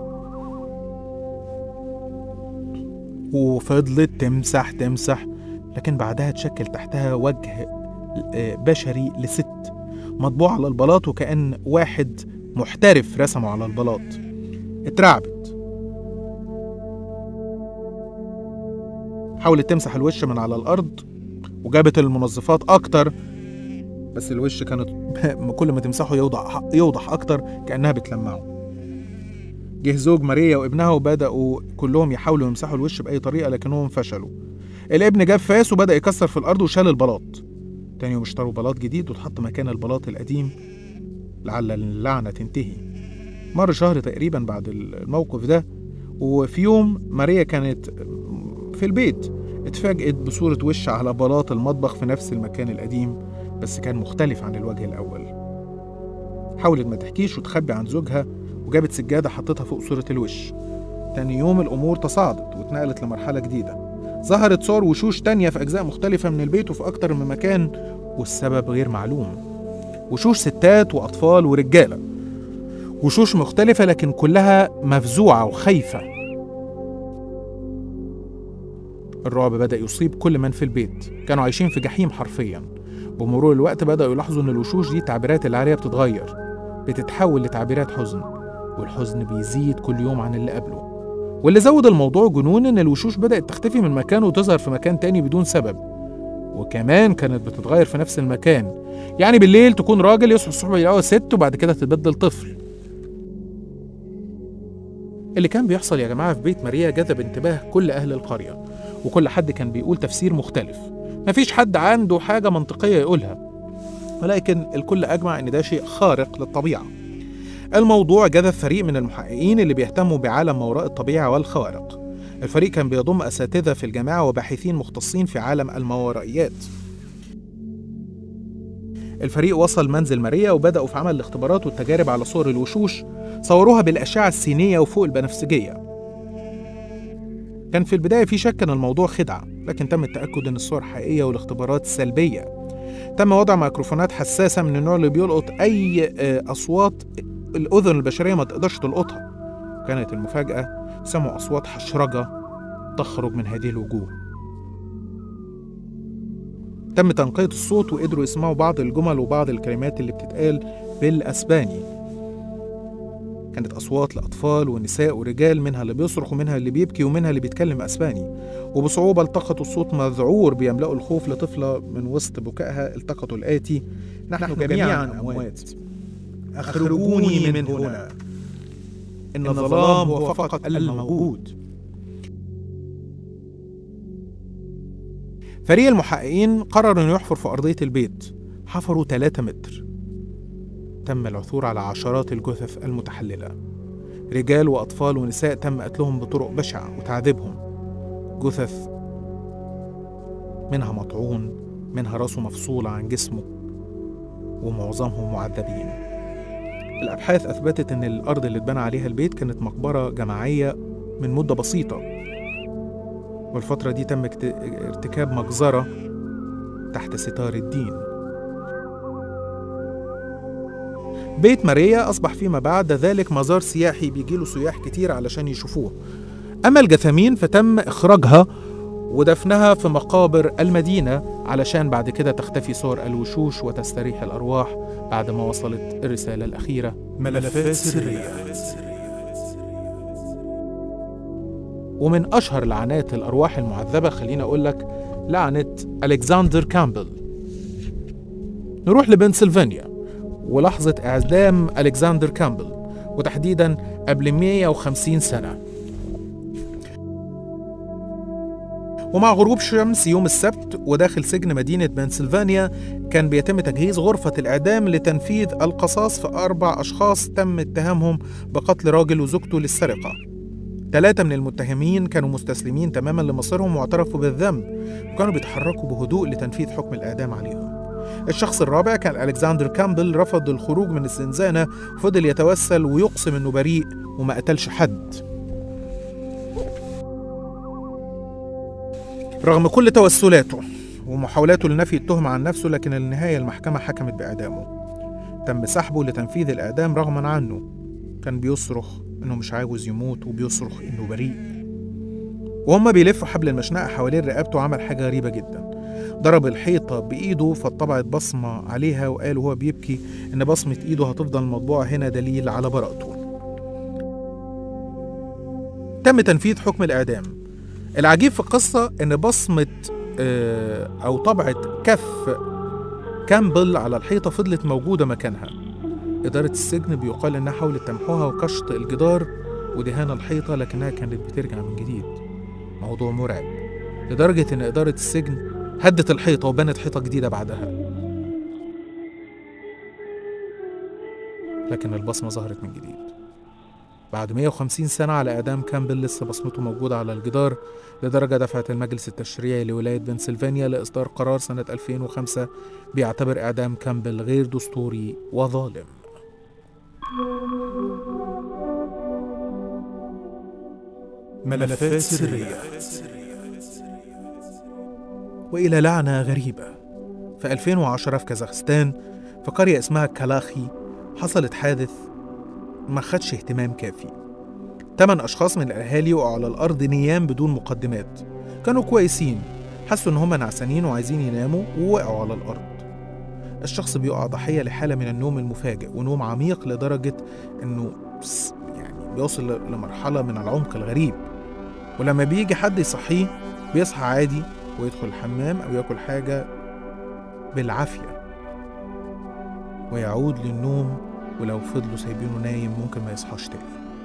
وفضلت تمسح تمسح لكن بعدها تشكل تحتها وجه آه، بشري لست مطبوع على البلاط وكأن واحد محترف رسمه على البلاط اترعبت حاولت تمسح الوش من على الأرض وجابت المنظفات أكتر بس الوش كانت كل ما تمسحه يوضح يوضح أكتر كأنها بتلمعه جه زوج ماريا وابنها وبدأوا كلهم يحاولوا يمسحوا الوش بأي طريقة لكنهم فشلوا الابن جاب فاس وبدأ يكسر في الأرض وشال البلاط تاني يوم اشتروا بلاط جديد واتحط مكان البلاط القديم لعل اللعنة تنتهي مر شهر تقريبا بعد الموقف ده وفي يوم ماريا كانت في البيت اتفاجئت بصورة وش على بلاط المطبخ في نفس المكان القديم بس كان مختلف عن الوجه الأول حاولت ما تحكيش وتخبي عن زوجها وجابت سجادة حطتها فوق صورة الوش تاني يوم الأمور تصاعدت واتنقلت لمرحلة جديدة ظهرت صور وشوش تانية في أجزاء مختلفة من البيت وفي أكتر من مكان والسبب غير معلوم وشوش ستات وأطفال ورجالة وشوش مختلفة لكن كلها مفزوعة وخايفة الرعب بدأ يصيب كل من في البيت كانوا عايشين في جحيم حرفيا بمرور الوقت بدأوا يلاحظوا إن الوشوش دي التعبيرات اللي عليها بتتغير بتتحول لتعبيرات حزن والحزن بيزيد كل يوم عن اللي قبله واللي زود الموضوع جنون إن الوشوش بدأت تختفي من مكان وتظهر في مكان تاني بدون سبب وكمان كانت بتتغير في نفس المكان يعني بالليل تكون راجل يصحى الصبح يلاقيها ست وبعد كده تتبدل طفل اللي كان بيحصل يا جماعة في بيت ماريا جذب انتباه كل أهل القرية وكل حد كان بيقول تفسير مختلف مفيش حد عنده حاجة منطقية يقولها ولكن الكل أجمع إن ده شيء خارق للطبيعة الموضوع جذب فريق من المحققين اللي بيهتموا بعالم ما وراء الطبيعة والخوارق الفريق كان بيضم أساتذة في الجامعة وباحثين مختصين في عالم الماورائيات الفريق وصل منزل ماريا وبدأوا في عمل الاختبارات والتجارب على صور الوشوش صوروها بالأشعة السينية وفوق البنفسجية كان في البداية في شك إن الموضوع خدعة لكن تم التأكد إن الصور حقيقية والاختبارات سلبية تم وضع ميكروفونات حساسة من النوع اللي بيلقط أي آه، أصوات الأذن البشرية ما تقدرش تلقطها كانت المفاجأة سمعوا أصوات حشرجة تخرج من هذه الوجوه تم تنقية الصوت وقدروا يسمعوا بعض الجمل وبعض الكلمات اللي بتتقال بالأسباني كانت أصوات لأطفال ونساء ورجال منها اللي بيصرخ ومنها اللي بيبكي ومنها اللي بيتكلم أسباني وبصعوبة التقطوا الصوت مذعور بيملأوا الخوف لطفلة من وسط بكائها التقطوا الآتي نحن جميعا أموات أخرجوني من هنا إن الظلام هو فقط الموجود فريق المحققين قرر انه يحفر في أرضية البيت حفروا 3 متر تم العثور على عشرات الجثث المتحللة رجال وأطفال ونساء تم قتلهم بطرق بشعة وتعذيبهم جثث منها مطعون منها راسه مفصولة عن جسمه ومعظمهم معذبين الأبحاث أثبتت إن الأرض اللي اتبنى عليها البيت كانت مقبرة جماعية من مدة بسيطة والفترة دي تم اكت- ارتكاب مجزرة تحت ستار الدين بيت ماريا أصبح فيما بعد ذلك مزار سياحي بيجيله سياح كتير علشان يشوفوه أما الجثامين فتم إخراجها ودفنها في مقابر المدينة علشان بعد كده تختفي صور الوشوش وتستريح الأرواح بعد ما وصلت الرسالة الأخيرة ملفات سرية ومن أشهر لعنات الأرواح المعذبة خليني أقول لك لعنة ألكسندر كامبل نروح لبنسلفانيا ولحظة إعدام ألكسندر كامبل وتحديدا قبل 150 سنة ومع غروب شمس يوم السبت وداخل سجن مدينة بنسلفانيا كان بيتم تجهيز غرفة الإعدام لتنفيذ القصاص في أربع أشخاص تم اتهامهم بقتل راجل وزوجته للسرقة ثلاثة من المتهمين كانوا مستسلمين تماما لمصيرهم واعترفوا بالذنب وكانوا بيتحركوا بهدوء لتنفيذ حكم الإعدام عليهم الشخص الرابع كان ألكسندر كامبل رفض الخروج من الزنزانة وفضل يتوسل ويقسم إنه بريء وما قتلش حد رغم كل توسلاته ومحاولاته لنفي التهمة عن نفسه لكن النهاية المحكمة حكمت بإعدامه تم سحبه لتنفيذ الإعدام رغما عنه كان بيصرخ إنه مش عاوز يموت وبيصرخ إنه بريء وهم بيلفوا حبل المشنقة حوالين رقبته عمل حاجة غريبة جدا ضرب الحيطة بإيده فاتطبعت بصمة عليها وقال وهو بيبكي إن بصمة إيده هتفضل مطبوعة هنا دليل على براءته تم تنفيذ حكم الإعدام العجيب في القصة إن بصمة آه، أو طبعة كف كامبل على الحيطة فضلت موجودة مكانها إدارة السجن بيقال إنها حاولت تمحوها وكشط الجدار ودهان الحيطة لكنها كانت بترجع من جديد موضوع مرعب لدرجة إن إدارة السجن هدت الحيطة وبنت حيطة جديدة بعدها لكن البصمة ظهرت من جديد بعد 150 سنة على إعدام كامبل لسه بصمته موجودة على الجدار لدرجة دفعت المجلس التشريعي لولاية بنسلفانيا لإصدار قرار سنة 2005 بيعتبر إعدام كامبل غير دستوري وظالم ملفات سرية وإلى لعنة غريبة في 2010 في كازاخستان في قرية اسمها كالاخي حصلت حادث ما خدش اهتمام كافي تمن أشخاص من الأهالي وقعوا على الأرض نيام بدون مقدمات كانوا كويسين حسوا إن هم نعسانين وعايزين يناموا ووقعوا على الأرض الشخص بيقع ضحية لحالة من النوم المفاجئ ونوم عميق لدرجة إنه بس- يعني بيوصل ل- لمرحلة من العمق الغريب ولما بيجي حد يصحيه بيصحى عادي ويدخل الحمام أو ياكل حاجة بالعافية ويعود للنوم ولو فضلوا سايبينه نايم ممكن ما يصحاش تاني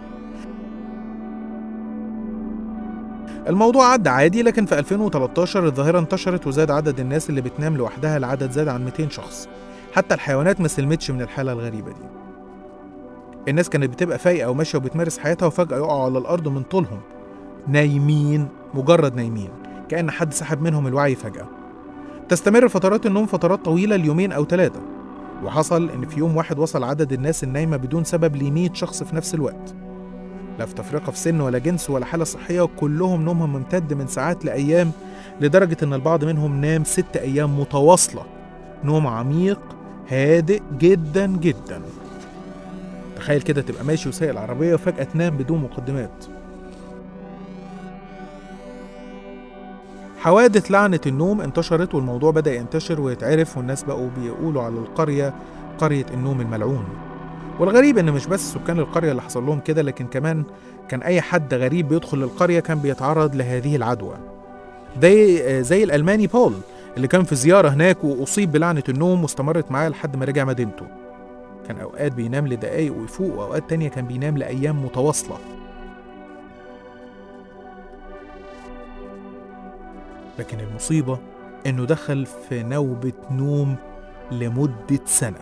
الموضوع عدى عادي لكن في 2013 الظاهرة انتشرت وزاد عدد الناس اللي بتنام لوحدها العدد زاد عن 200 شخص حتى الحيوانات ما سلمتش من الحالة الغريبة دي الناس كانت بتبقى فايقة وماشية وبتمارس حياتها وفجأة يقعوا على الأرض من طولهم نايمين مجرد نايمين كأن حد سحب منهم الوعي فجأة تستمر فترات النوم فترات طويلة ليومين أو ثلاثة وحصل إن في يوم واحد وصل عدد الناس النايمة بدون سبب ل 100 شخص في نفس الوقت لا في تفرقة في سن ولا جنس ولا حالة صحية وكلهم نومهم ممتد من ساعات لأيام لدرجة إن البعض منهم نام ست أيام متواصلة نوم عميق هادئ جدا جدا تخيل كده تبقى ماشي وسايق العربية وفجأة تنام بدون مقدمات حوادث لعنة النوم انتشرت والموضوع بدأ ينتشر ويتعرف والناس بقوا بيقولوا على القرية قرية النوم الملعون والغريب ان مش بس سكان القرية اللي حصل لهم كده لكن كمان كان اي حد غريب بيدخل القرية كان بيتعرض لهذه العدوى زي زي الالماني بول اللي كان في زيارة هناك واصيب بلعنة النوم واستمرت معاه لحد ما رجع مدينته كان اوقات بينام لدقايق ويفوق واوقات تانية كان بينام لايام متواصلة لكن المصيبة إنه دخل في نوبة نوم لمدة سنة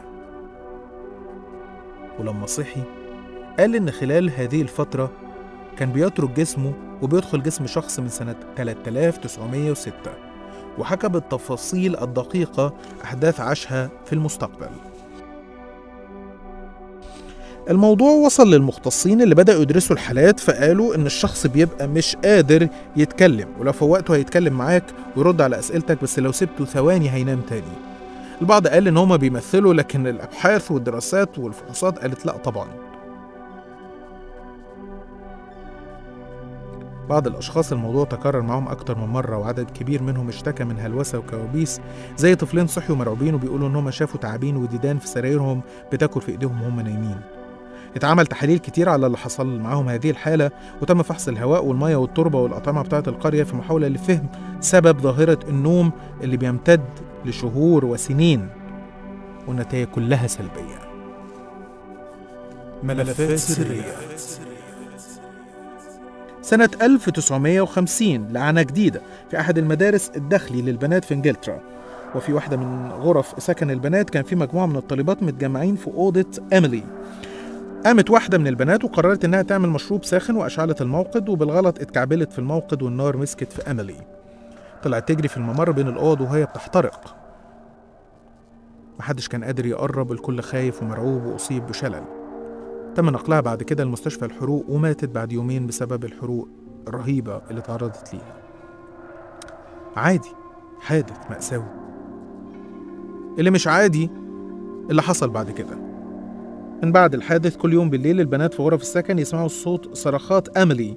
ولما صحي قال إن خلال هذه الفترة كان بيترك جسمه وبيدخل جسم شخص من سنة 3906 وحكى بالتفاصيل الدقيقة أحداث عاشها في المستقبل الموضوع وصل للمختصين اللي بدأوا يدرسوا الحالات فقالوا إن الشخص بيبقى مش قادر يتكلم ولو فوقته هيتكلم معاك ويرد على أسئلتك بس لو سبته ثواني هينام تاني البعض قال إن هما بيمثلوا لكن الأبحاث والدراسات والفحوصات قالت لأ طبعا بعض الأشخاص الموضوع تكرر معاهم أكتر من مرة وعدد كبير منهم اشتكى من هلوسة وكوابيس زي طفلين صحيوا مرعوبين وبيقولوا إن هم شافوا تعابين وديدان في سرايرهم بتاكل في إيديهم وهم نايمين اتعمل تحاليل كتير على اللي حصل معاهم هذه الحالة وتم فحص الهواء والمية والتربة والأطعمة بتاعة القرية في محاولة لفهم سبب ظاهرة النوم اللي بيمتد لشهور وسنين والنتائج كلها سلبية ملفات سرية سنة 1950 لعنة جديدة في أحد المدارس الداخلي للبنات في إنجلترا وفي واحدة من غرف سكن البنات كان في مجموعة من الطالبات متجمعين في أوضة إيميلي قامت واحدة من البنات وقررت إنها تعمل مشروب ساخن وأشعلت الموقد وبالغلط اتكعبلت في الموقد والنار مسكت في إيميلي طلعت تجري في الممر بين الأوض وهي بتحترق محدش كان قادر يقرب الكل خايف ومرعوب وأصيب بشلل تم نقلها بعد كده لمستشفى الحروق وماتت بعد يومين بسبب الحروق الرهيبة اللي تعرضت ليها عادي حادث مأساوي اللي مش عادي اللي حصل بعد كده من بعد الحادث كل يوم بالليل البنات في غرف السكن يسمعوا صوت صرخات أميلي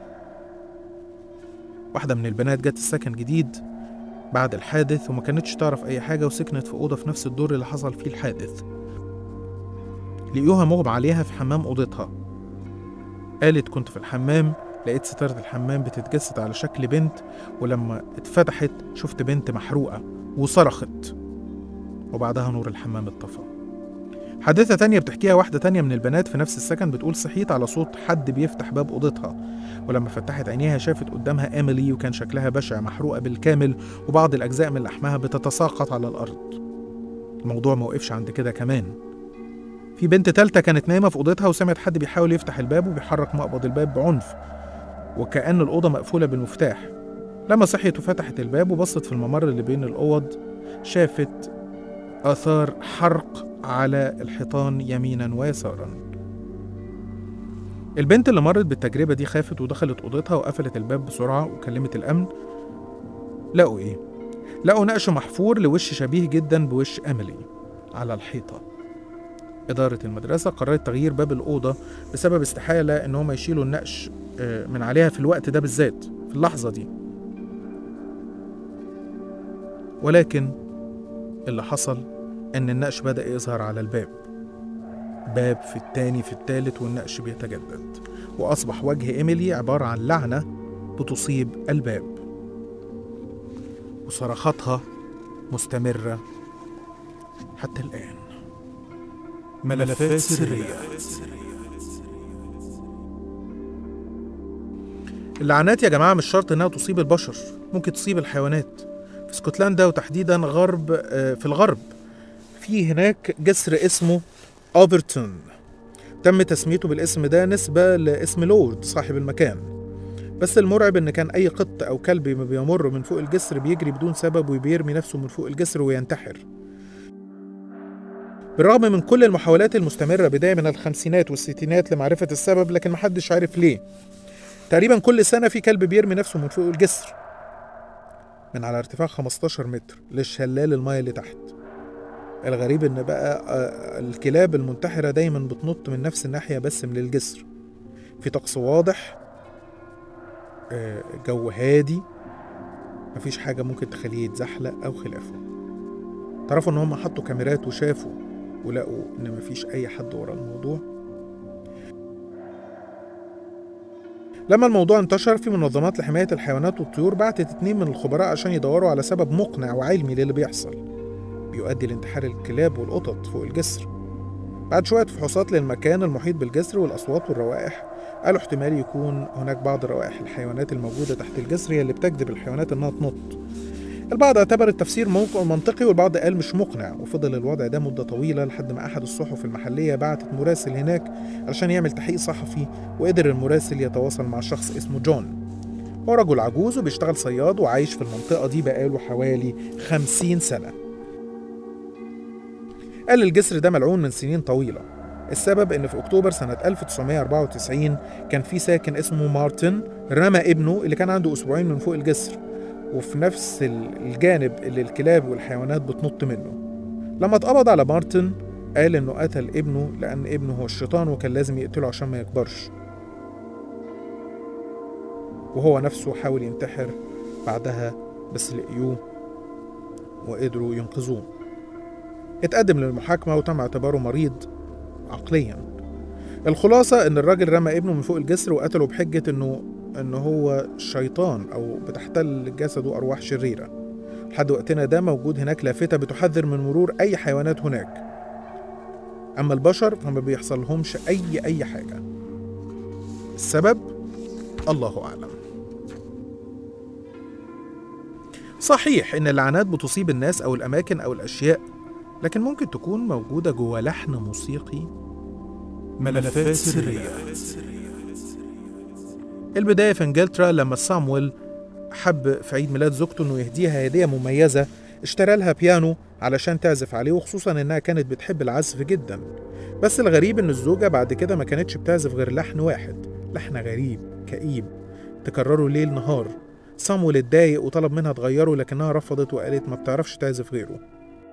واحدة من البنات جت السكن جديد بعد الحادث وما كانتش تعرف أي حاجة وسكنت في أوضة في نفس الدور اللي حصل فيه الحادث لقيوها مغمى عليها في حمام أوضتها قالت كنت في الحمام لقيت ستارة الحمام بتتجسد على شكل بنت ولما اتفتحت شفت بنت محروقة وصرخت وبعدها نور الحمام اتطفى حادثة تانية بتحكيها واحدة تانية من البنات في نفس السكن بتقول صحيت على صوت حد بيفتح باب أوضتها ولما فتحت عينيها شافت قدامها إيميلي وكان شكلها بشع محروقة بالكامل وبعض الأجزاء من لحمها بتتساقط على الأرض الموضوع موقفش عند كده كمان في بنت تالتة كانت نايمة في أوضتها وسمعت حد بيحاول يفتح الباب وبيحرك مقبض الباب بعنف وكأن الأوضة مقفولة بالمفتاح لما صحيت وفتحت الباب وبصت في الممر اللي بين الأوض شافت آثار حرق على الحيطان يمينا ويسارا البنت اللي مرت بالتجربة دي خافت ودخلت أوضتها وقفلت الباب بسرعة وكلمت الأمن لقوا إيه؟ لقوا نقش محفور لوش شبيه جدا بوش أميلي على الحيطة إدارة المدرسة قررت تغيير باب الأوضة بسبب استحالة إن هم يشيلوا النقش آه، من عليها في الوقت ده بالذات في اللحظة دي ولكن اللي حصل إن النقش بدأ يظهر على الباب باب في التاني في التالت والنقش بيتجدد وأصبح وجه إيميلي عبارة عن لعنة بتصيب الباب وصرخاتها مستمرة حتى الآن ملفات سرية اللعنات يا جماعة مش شرط إنها تصيب البشر ممكن تصيب الحيوانات في اسكتلندا وتحديدا غرب آه، في الغرب في هناك جسر اسمه أوفرتون تم تسميته بالاسم ده نسبة لاسم لورد صاحب المكان بس المرعب إن كان أي قط أو كلب ما بيمر من فوق الجسر بيجري بدون سبب وبيرمي نفسه من فوق الجسر وينتحر بالرغم من كل المحاولات المستمرة بداية من الخمسينات والستينات لمعرفة السبب لكن محدش عارف ليه تقريبا كل سنة في كلب بيرمي نفسه من فوق الجسر من على ارتفاع 15 متر للشلال المايه اللي تحت الغريب ان بقى آه، الكلاب المنتحرة دايما بتنط من نفس الناحية بس من الجسر في طقس واضح آه، جو هادي مفيش حاجة ممكن تخليه يتزحلق أو خلافه تعرفوا إن هم حطوا كاميرات وشافوا ولقوا إن مفيش أي حد ورا الموضوع لما الموضوع انتشر في منظمات لحماية الحيوانات والطيور بعتت اتنين من الخبراء عشان يدوروا على سبب مقنع وعلمي للي بيحصل بيؤدي لانتحار الكلاب والقطط فوق الجسر بعد شوية فحوصات للمكان المحيط بالجسر والأصوات والروائح قالوا احتمال يكون هناك بعض روائح الحيوانات الموجودة تحت الجسر هي اللي بتجذب الحيوانات إنها تنط البعض اعتبر التفسير موقع منطقي والبعض قال مش مقنع وفضل الوضع ده مدة طويلة لحد ما أحد الصحف المحلية بعتت مراسل هناك علشان يعمل تحقيق صحفي وقدر المراسل يتواصل مع شخص اسمه جون هو رجل عجوز وبيشتغل صياد وعايش في المنطقة دي بقاله حوالي خمسين سنة قال الجسر ده ملعون من سنين طويلة السبب إن في أكتوبر سنة 1994 كان في ساكن اسمه مارتن رمى ابنه اللي كان عنده أسبوعين من فوق الجسر وفي نفس ال- الجانب اللي الكلاب والحيوانات بتنط منه لما اتقبض على مارتن قال إنه قتل ابنه لأن ابنه هو الشيطان وكان لازم يقتله عشان ما يكبرش وهو نفسه حاول ينتحر بعدها بس لقيوه وقدروا ينقذوه اتقدم للمحاكمة وتم اعتباره مريض عقليا الخلاصة إن الراجل رمى ابنه من فوق الجسر وقتله بحجة إنه إن هو شيطان أو بتحتل جسده أرواح شريرة لحد وقتنا ده موجود هناك لافتة بتحذر من مرور أي حيوانات هناك أما البشر فما بيحصلهمش أي أي حاجة السبب الله أعلم صحيح إن اللعنات بتصيب الناس أو الأماكن أو الأشياء لكن ممكن تكون موجودة جوه لحن موسيقي ملفات سرية البداية في انجلترا لما سامويل حب في عيد ميلاد زوجته انه يهديها هدية مميزة اشترى لها بيانو علشان تعزف عليه وخصوصا انها كانت بتحب العزف جدا بس الغريب ان الزوجة بعد كده ما كانتش بتعزف غير لحن واحد لحن غريب كئيب تكرره ليل نهار صامويل اتضايق وطلب منها تغيره لكنها رفضت وقالت ما بتعرفش تعزف غيره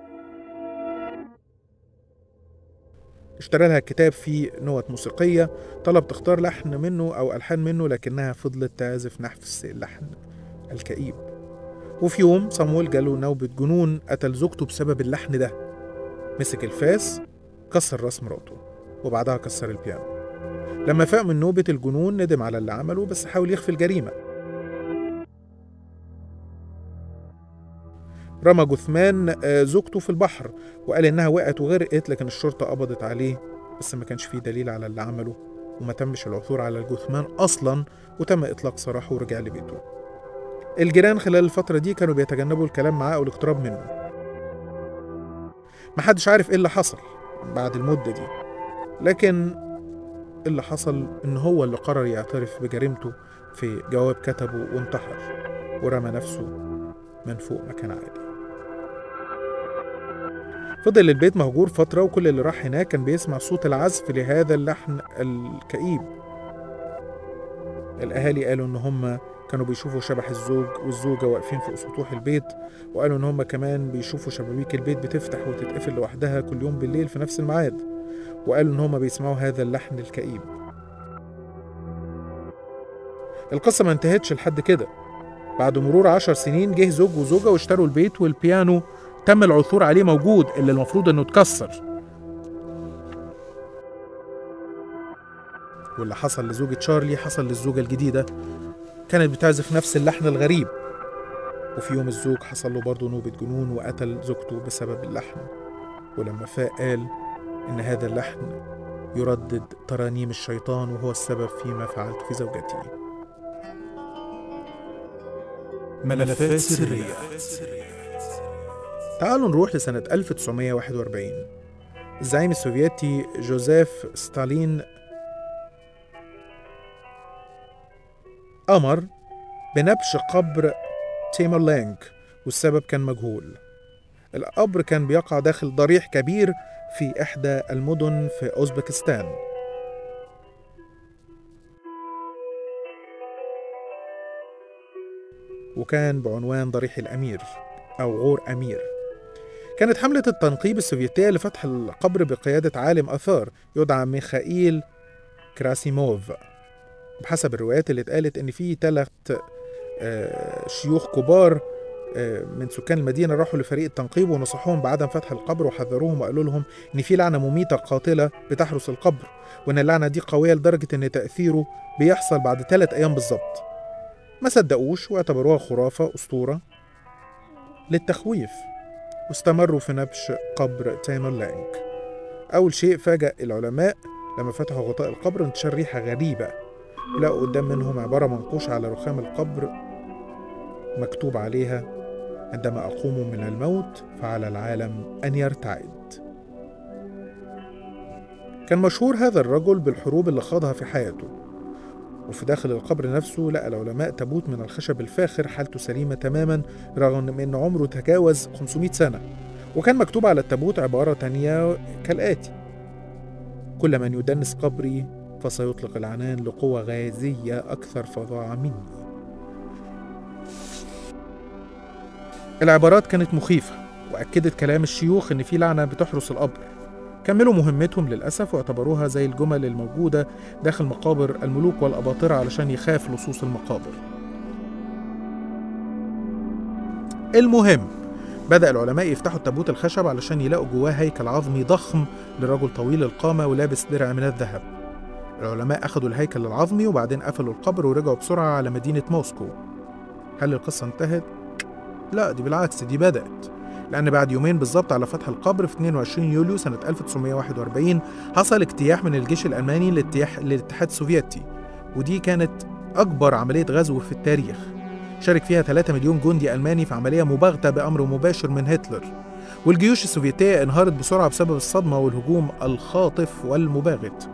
اشترى لها كتاب فيه نوت موسيقية طلب تختار لحن منه أو ألحان منه لكنها فضلت تعزف نفس اللحن الكئيب وفي يوم صامويل جاله نوبة جنون قتل زوجته بسبب اللحن ده مسك الفاس كسر راس مراته وبعدها كسر البيانو لما فاق من نوبة الجنون ندم على اللي عمله بس حاول يخفي الجريمة رمى جثمان آه، زوجته في البحر وقال إنها وقعت وغرقت لكن الشرطة قبضت عليه بس ما كانش فيه دليل على اللي عمله وما تمش العثور على الجثمان أصلا وتم إطلاق سراحه ورجع لبيته الجيران خلال الفترة دي كانوا بيتجنبوا الكلام معاه أو الاقتراب منه محدش عارف إيه اللي حصل بعد المدة دي لكن اللي حصل إن هو اللي قرر يعترف بجريمته في جواب كتبه وانتحر ورمى نفسه من فوق مكان عالي فضل البيت مهجور فترة وكل اللي راح هناك كان بيسمع صوت العزف لهذا اللحن الكئيب الأهالي قالوا إن هم كانوا بيشوفوا شبح الزوج والزوجة واقفين فوق سطوح البيت وقالوا إن هم كمان بيشوفوا شبابيك البيت بتفتح وتتقفل لوحدها كل يوم بالليل في نفس الميعاد وقالوا إن هم بيسمعوا هذا اللحن الكئيب القصة ما انتهتش لحد كده بعد مرور عشر سنين جه زوج وزوجة واشتروا البيت والبيانو تم العثور عليه موجود اللي المفروض انه اتكسر واللي حصل لزوجة تشارلي حصل للزوجة الجديدة كانت بتعزف نفس اللحن الغريب وفي يوم الزوج حصل له برضه نوبة جنون وقتل زوجته بسبب اللحن ولما فاق قال إن هذا اللحن يردد ترانيم الشيطان وهو السبب فيما فعلت في زوجتي ملفات سرية تعالوا نروح لسنة 1941 الزعيم السوفيتي جوزيف ستالين أمر بنبش قبر تيمرلانك والسبب كان مجهول القبر كان بيقع داخل ضريح كبير في إحدى المدن في أوزبكستان وكان بعنوان ضريح الأمير أو غور أمير كانت حملة التنقيب السوفيتية لفتح القبر بقيادة عالم آثار يدعى ميخائيل كراسيموف بحسب الروايات اللي اتقالت إن في ثلاث شيوخ كبار آه، من سكان المدينة راحوا لفريق التنقيب ونصحوهم بعدم فتح القبر وحذروهم وقالوا لهم إن في لعنة مميتة قاتلة بتحرس القبر وإن اللعنة دي قوية لدرجة إن تأثيره بيحصل بعد ثلاث أيام بالظبط ما صدقوش واعتبروها خرافة أسطورة للتخويف واستمروا في نبش قبر تايمر لانك أول شيء فاجأ العلماء لما فتحوا غطاء القبر انتشار ريحة غريبة لقوا قدام منهم عبارة منقوشة على رخام القبر مكتوب عليها عندما أقوم من الموت فعلى العالم أن يرتعد كان مشهور هذا الرجل بالحروب اللي خاضها في حياته وفي داخل القبر نفسه لقى العلماء تابوت من الخشب الفاخر حالته سليمة تماما رغم أن عمره تجاوز 500 سنة وكان مكتوب على التابوت عبارة تانية كالآتي كل من يدنس قبري فسيطلق العنان لقوة غازية أكثر فظاعة مني العبارات كانت مخيفة وأكدت كلام الشيوخ إن في لعنة بتحرس القبر كملوا مهمتهم للأسف واعتبروها زي الجمل الموجودة داخل مقابر الملوك والأباطرة علشان يخاف لصوص المقابر المهم بدأ العلماء يفتحوا التابوت الخشب علشان يلاقوا جواه هيكل عظمي ضخم لرجل طويل القامة ولابس درع من الذهب العلماء أخدوا الهيكل العظمي وبعدين قفلوا القبر ورجعوا بسرعة على مدينة موسكو هل القصة انتهت؟ لا دي بالعكس دي بدأت لأن بعد يومين بالظبط على فتح القبر في 22 يوليو سنة 1941 حصل اجتياح من الجيش الألماني للاتياح- للاتحاد السوفيتي ودي كانت أكبر عملية غزو في التاريخ شارك فيها 3 مليون جندي ألماني في عملية مباغتة بأمر مباشر من هتلر والجيوش السوفيتية انهارت بسرعة بسبب الصدمة والهجوم الخاطف والمباغت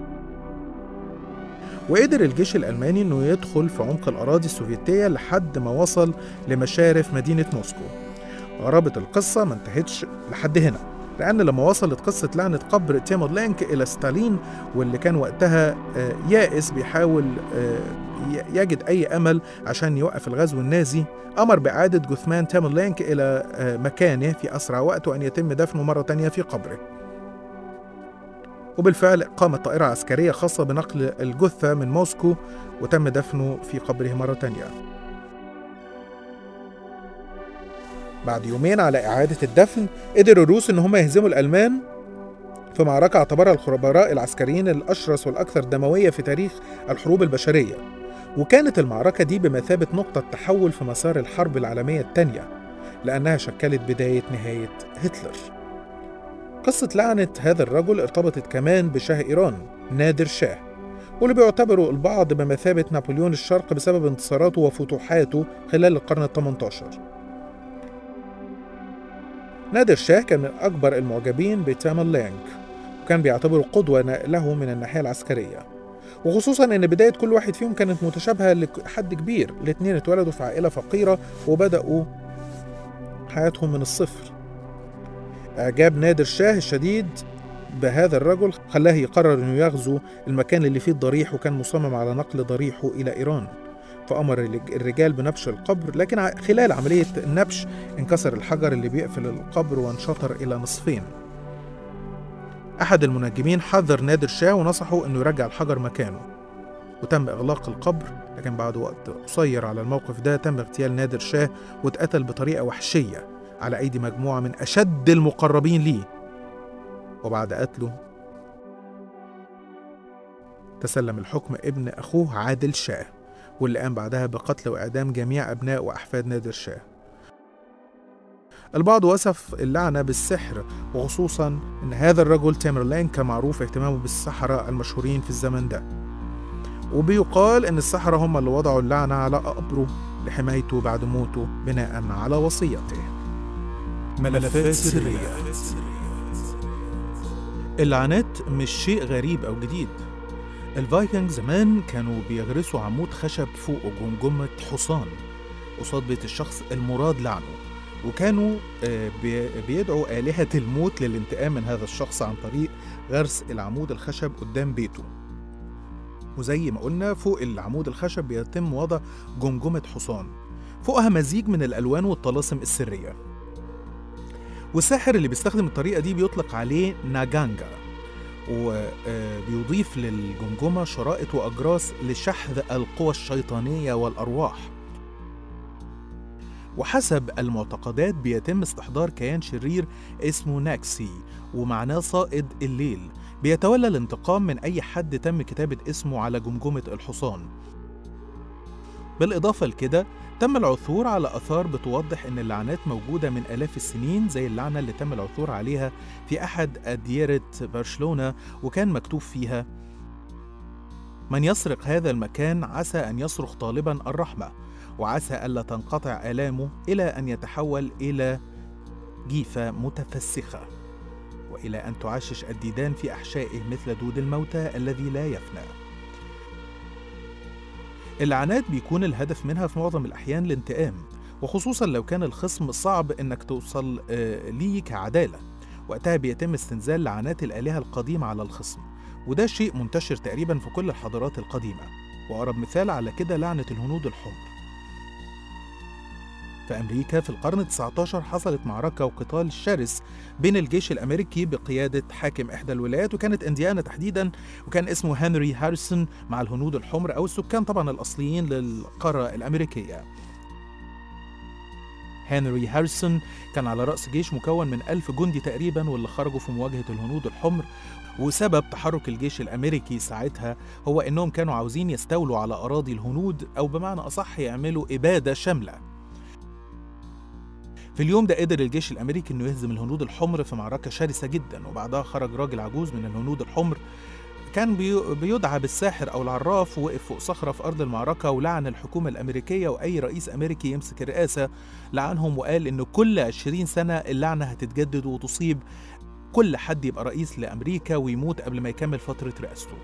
وقدر الجيش الألماني إنه يدخل في عمق الأراضي السوفيتية لحد ما وصل لمشارف مدينة موسكو غرابة القصة ما انتهتش لحد هنا لأن لما وصلت قصة لعنة قبر تيمور لينك إلى ستالين واللي كان وقتها آه، يائس بيحاول آه، ي- يجد أي أمل عشان يوقف الغزو النازي أمر بإعادة جثمان تيمور لينك إلى آه، مكانه في أسرع وقت وأن يتم دفنه مرة تانية في قبره وبالفعل قامت طائرة عسكرية خاصة بنقل الجثة من موسكو وتم دفنه في قبره مرة تانية بعد يومين على إعادة الدفن قدر الروس إن هم يهزموا الألمان في معركة اعتبرها الخبراء العسكريين الأشرس والأكثر دموية في تاريخ الحروب البشرية وكانت المعركة دي بمثابة نقطة تحول في مسار الحرب العالمية الثانية لأنها شكلت بداية نهاية هتلر قصة لعنة هذا الرجل ارتبطت كمان بشاه إيران نادر شاه واللي بيعتبره البعض بمثابة نابليون الشرق بسبب انتصاراته وفتوحاته خلال القرن الثمنتاشر نادر شاه كان من أكبر المعجبين بتامر لانك وكان بيعتبره قدوة له من الناحية العسكرية وخصوصا ان بداية كل واحد فيهم كانت متشابهة لحد كبير الاتنين اتولدوا في عائلة فقيرة وبدأوا حياتهم من الصفر إعجاب نادر شاه الشديد بهذا الرجل خلاه يقرر انه يغزو المكان اللي فيه الضريح وكان مصمم على نقل ضريحه الى ايران فامر الرج- الرجال بنبش القبر لكن ع- خلال عمليه النبش انكسر الحجر اللي بيقفل القبر وانشطر الى نصفين احد المنجمين حذر نادر شاه ونصحه انه يرجع الحجر مكانه وتم اغلاق القبر لكن بعد وقت قصير على الموقف ده تم اغتيال نادر شاه واتقتل بطريقه وحشيه على ايدي مجموعه من اشد المقربين ليه وبعد قتله تسلم الحكم ابن أخوه عادل شاه واللي قام بعدها بقتل وإعدام جميع أبناء وأحفاد نادر شاه البعض وصف اللعنة بالسحر وخصوصا أن هذا الرجل تيمرلين كان معروف اهتمامه بالسحرة المشهورين في الزمن ده وبيقال أن السحرة هم اللي وضعوا اللعنة على قبره لحمايته بعد موته بناء على وصيته ملفات سرية اللعنات مش شيء غريب أو جديد الفايكنج زمان كانوا بيغرسوا عمود خشب فوق جمجمة حصان قصاد بيت الشخص المراد لعنه وكانوا آه، بي- بيدعوا آلهة الموت للانتقام من هذا الشخص عن طريق غرس العمود الخشب قدام بيته وزي ما قلنا فوق العمود الخشب بيتم وضع جمجمة حصان فوقها مزيج من الألوان والطلاسم السرية والساحر اللي بيستخدم الطريقة دي بيطلق عليه ناجانجا وبيضيف للجمجمة شرائط وأجراس لشحذ القوى الشيطانية والأرواح وحسب المعتقدات بيتم استحضار كيان شرير اسمه ناكسي ومعناه صائد الليل بيتولى الانتقام من أي حد تم كتابة اسمه على جمجمة الحصان بالإضافة لكده تم العثور على آثار بتوضح إن اللعنات موجودة من آلاف السنين زي اللعنة اللي تم العثور عليها في أحد أديرة برشلونة وكان مكتوب فيها من يسرق هذا المكان عسى أن يصرخ طالبا الرحمة وعسى ألا تنقطع آلامه إلى أن يتحول إلى جيفة متفسخة وإلى أن تعشش الديدان في أحشائه مثل دود الموتى الذي لا يفنى اللعنات بيكون الهدف منها في معظم الأحيان الانتقام وخصوصا لو كان الخصم صعب إنك توصل آه، ليه كعدالة وقتها بيتم استنزال لعنات الآلهة القديمة على الخصم وده شيء منتشر تقريبا في كل الحضارات القديمة وأقرب مثال على كده لعنة الهنود الحمر في أمريكا في القرن ال19 حصلت معركة وقتال شرس بين الجيش الأمريكي بقيادة حاكم إحدى الولايات وكانت إنديانا تحديدا وكان اسمه هنري هاريسون مع الهنود الحمر أو السكان طبعا الأصليين للقارة الأمريكية هنري هاريسون كان على رأس جيش مكون من ألف جندي تقريبا واللي خرجوا في مواجهة الهنود الحمر وسبب تحرك الجيش الأمريكي ساعتها هو إنهم كانوا عاوزين يستولوا على أراضي الهنود أو بمعنى أصح يعملوا إبادة شاملة في اليوم ده قدر الجيش الأمريكي إنه يهزم الهنود الحمر في معركة شرسة جدا وبعدها خرج راجل عجوز من الهنود الحمر كان بي- بيدعى بالساحر أو العراف ووقف فوق صخرة في أرض المعركة ولعن الحكومة الأمريكية وأي رئيس أمريكي يمسك الرئاسة لعنهم وقال إن كل 20 سنة اللعنة هتتجدد وتصيب كل حد يبقى رئيس لأمريكا ويموت قبل ما يكمل فترة رئاسته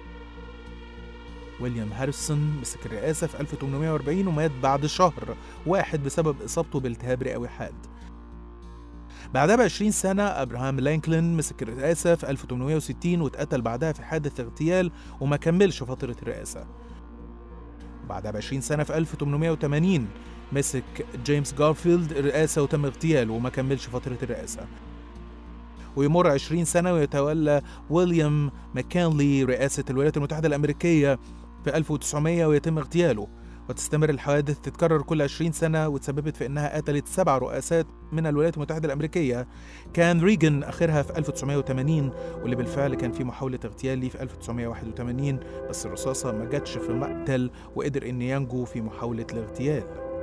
ويليام هاريسون مسك الرئاسة في 1840 ومات بعد شهر واحد بسبب إصابته بالتهاب رئوي حاد بعدها ب 20 سنة أبراهام لينكولن مسك الرئاسة في 1860 واتقتل بعدها في حادث اغتيال وما كملش فترة الرئاسة بعدها ب 20 سنة في 1880 مسك جيمس جارفيلد الرئاسة وتم اغتياله وما كملش فترة الرئاسة ويمر 20 سنة ويتولى ويليام ماكانلي رئاسة الولايات المتحدة الأمريكية في 1900 ويتم اغتياله وتستمر الحوادث تتكرر كل 20 سنة وتسببت في أنها قتلت سبع رؤساء من الولايات المتحدة الأمريكية كان ريغن آخرها في 1980 واللي بالفعل كان في محاولة اغتيال ليه في 1981 بس الرصاصة ما جاتش في مقتل وقدر إن ينجو في محاولة الاغتيال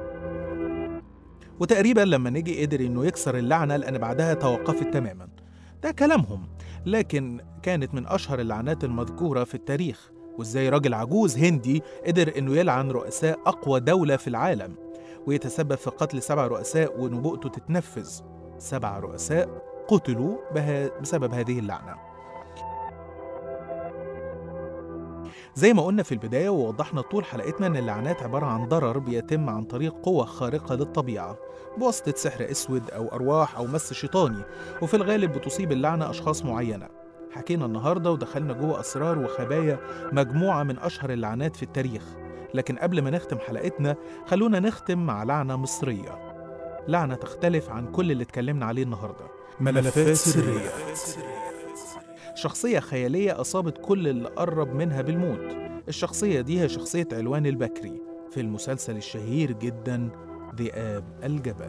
وتقريبا لما نجي قدر إنه يكسر اللعنة لأن بعدها توقفت تماما ده كلامهم لكن كانت من أشهر اللعنات المذكورة في التاريخ وإزاي راجل عجوز هندي قدر إنه يلعن رؤساء أقوى دولة في العالم ويتسبب في قتل سبع رؤساء ونبوءته تتنفذ سبع رؤساء قتلوا بها بسبب هذه اللعنة زي ما قلنا في البداية ووضحنا طول حلقتنا إن اللعنات عبارة عن ضرر بيتم عن طريق قوة خارقة للطبيعة بواسطة سحر أسود أو أرواح أو مس شيطاني وفي الغالب بتصيب اللعنة أشخاص معينة حكينا النهاردة ودخلنا جوه أسرار وخبايا مجموعة من أشهر اللعنات في التاريخ لكن قبل ما نختم حلقتنا خلونا نختم مع لعنة مصرية لعنة تختلف عن كل اللي اتكلمنا عليه النهاردة ملفات سرية شخصية خيالية أصابت كل اللي قرب منها بالموت الشخصية دي هي شخصية علوان البكري في المسلسل الشهير جدا ذئاب الجبل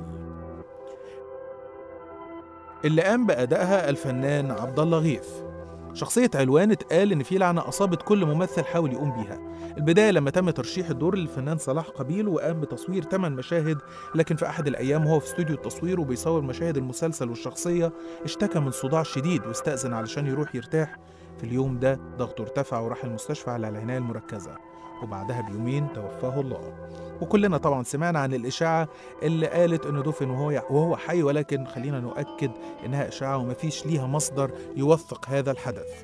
اللي قام بأدائها الفنان عبد الله غيث شخصية علوان اتقال إن في لعنة أصابت كل ممثل حاول يقوم بيها البداية لما تم ترشيح الدور للفنان صلاح قبيل وقام بتصوير 8 مشاهد لكن في أحد الأيام وهو في استوديو التصوير وبيصور مشاهد المسلسل والشخصية اشتكى من صداع شديد واستأذن علشان يروح يرتاح في اليوم ده ضغطه ارتفع وراح المستشفى على العناية المركزة وبعدها بيومين توفاه الله وكلنا طبعا سمعنا عن الإشاعة اللي قالت إنه دفن وهو وهو حي ولكن خلينا نؤكد إنها إشاعة ومفيش ليها مصدر يوثق هذا الحدث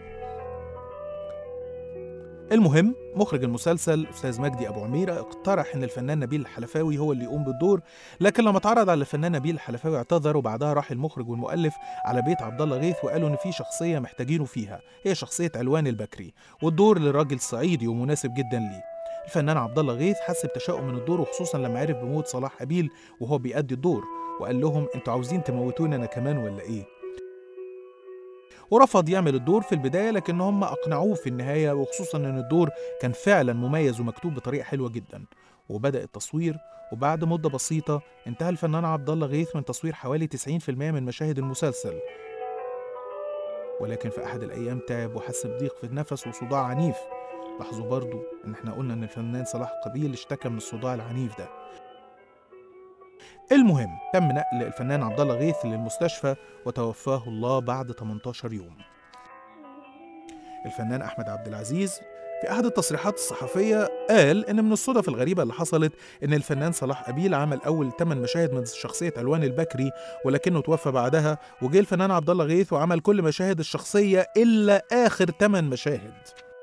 المهم مخرج المسلسل استاذ مجدي ابو عميره اقترح ان الفنان نبيل الحلفاوي هو اللي يقوم بالدور لكن لما اتعرض على الفنان نبيل الحلفاوي اعتذر وبعدها راح المخرج والمؤلف على بيت عبد الله غيث وقالوا ان في شخصيه محتاجينه فيها هي شخصيه علوان البكري والدور لراجل صعيدي ومناسب جدا ليه الفنان عبد الله غيث حس بتشاؤم من الدور وخصوصا لما عرف بموت صلاح قبيل وهو بيأدي الدور وقال لهم انتوا عاوزين تموتوني انا كمان ولا ايه ورفض يعمل الدور في البداية لكن هم أقنعوه في النهاية وخصوصا أن الدور كان فعلا مميز ومكتوب بطريقة حلوة جدا وبدأ التصوير وبعد مدة بسيطة انتهى الفنان عبد الله غيث من تصوير حوالي 90% من مشاهد المسلسل ولكن في أحد الأيام تعب وحس بضيق في النفس وصداع عنيف لاحظوا برضو ان احنا قلنا ان الفنان صلاح قبيل اشتكى من الصداع العنيف ده المهم تم نقل الفنان عبد الله غيث للمستشفى وتوفاه الله بعد 18 يوم الفنان احمد عبد العزيز في احد التصريحات الصحفيه قال ان من الصدف الغريبه اللي حصلت ان الفنان صلاح قبيل عمل اول 8 مشاهد من شخصيه الوان البكري ولكنه توفى بعدها وجه الفنان عبد الله غيث وعمل كل مشاهد الشخصيه الا اخر 8 مشاهد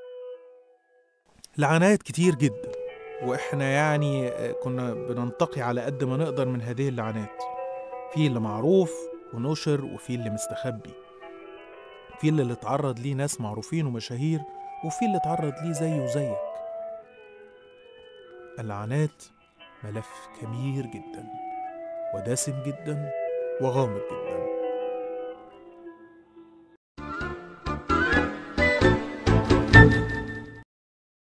لعنات كتير جدا واحنا يعني كنا بننتقي على قد ما نقدر من هذه اللعنات في اللي معروف ونشر وفي اللي مستخبي في اللي اتعرض ليه ناس معروفين ومشاهير وفي اللي اتعرض ليه زي وزيك اللعنات ملف كبير جدا ودسم جدا وغامض جدا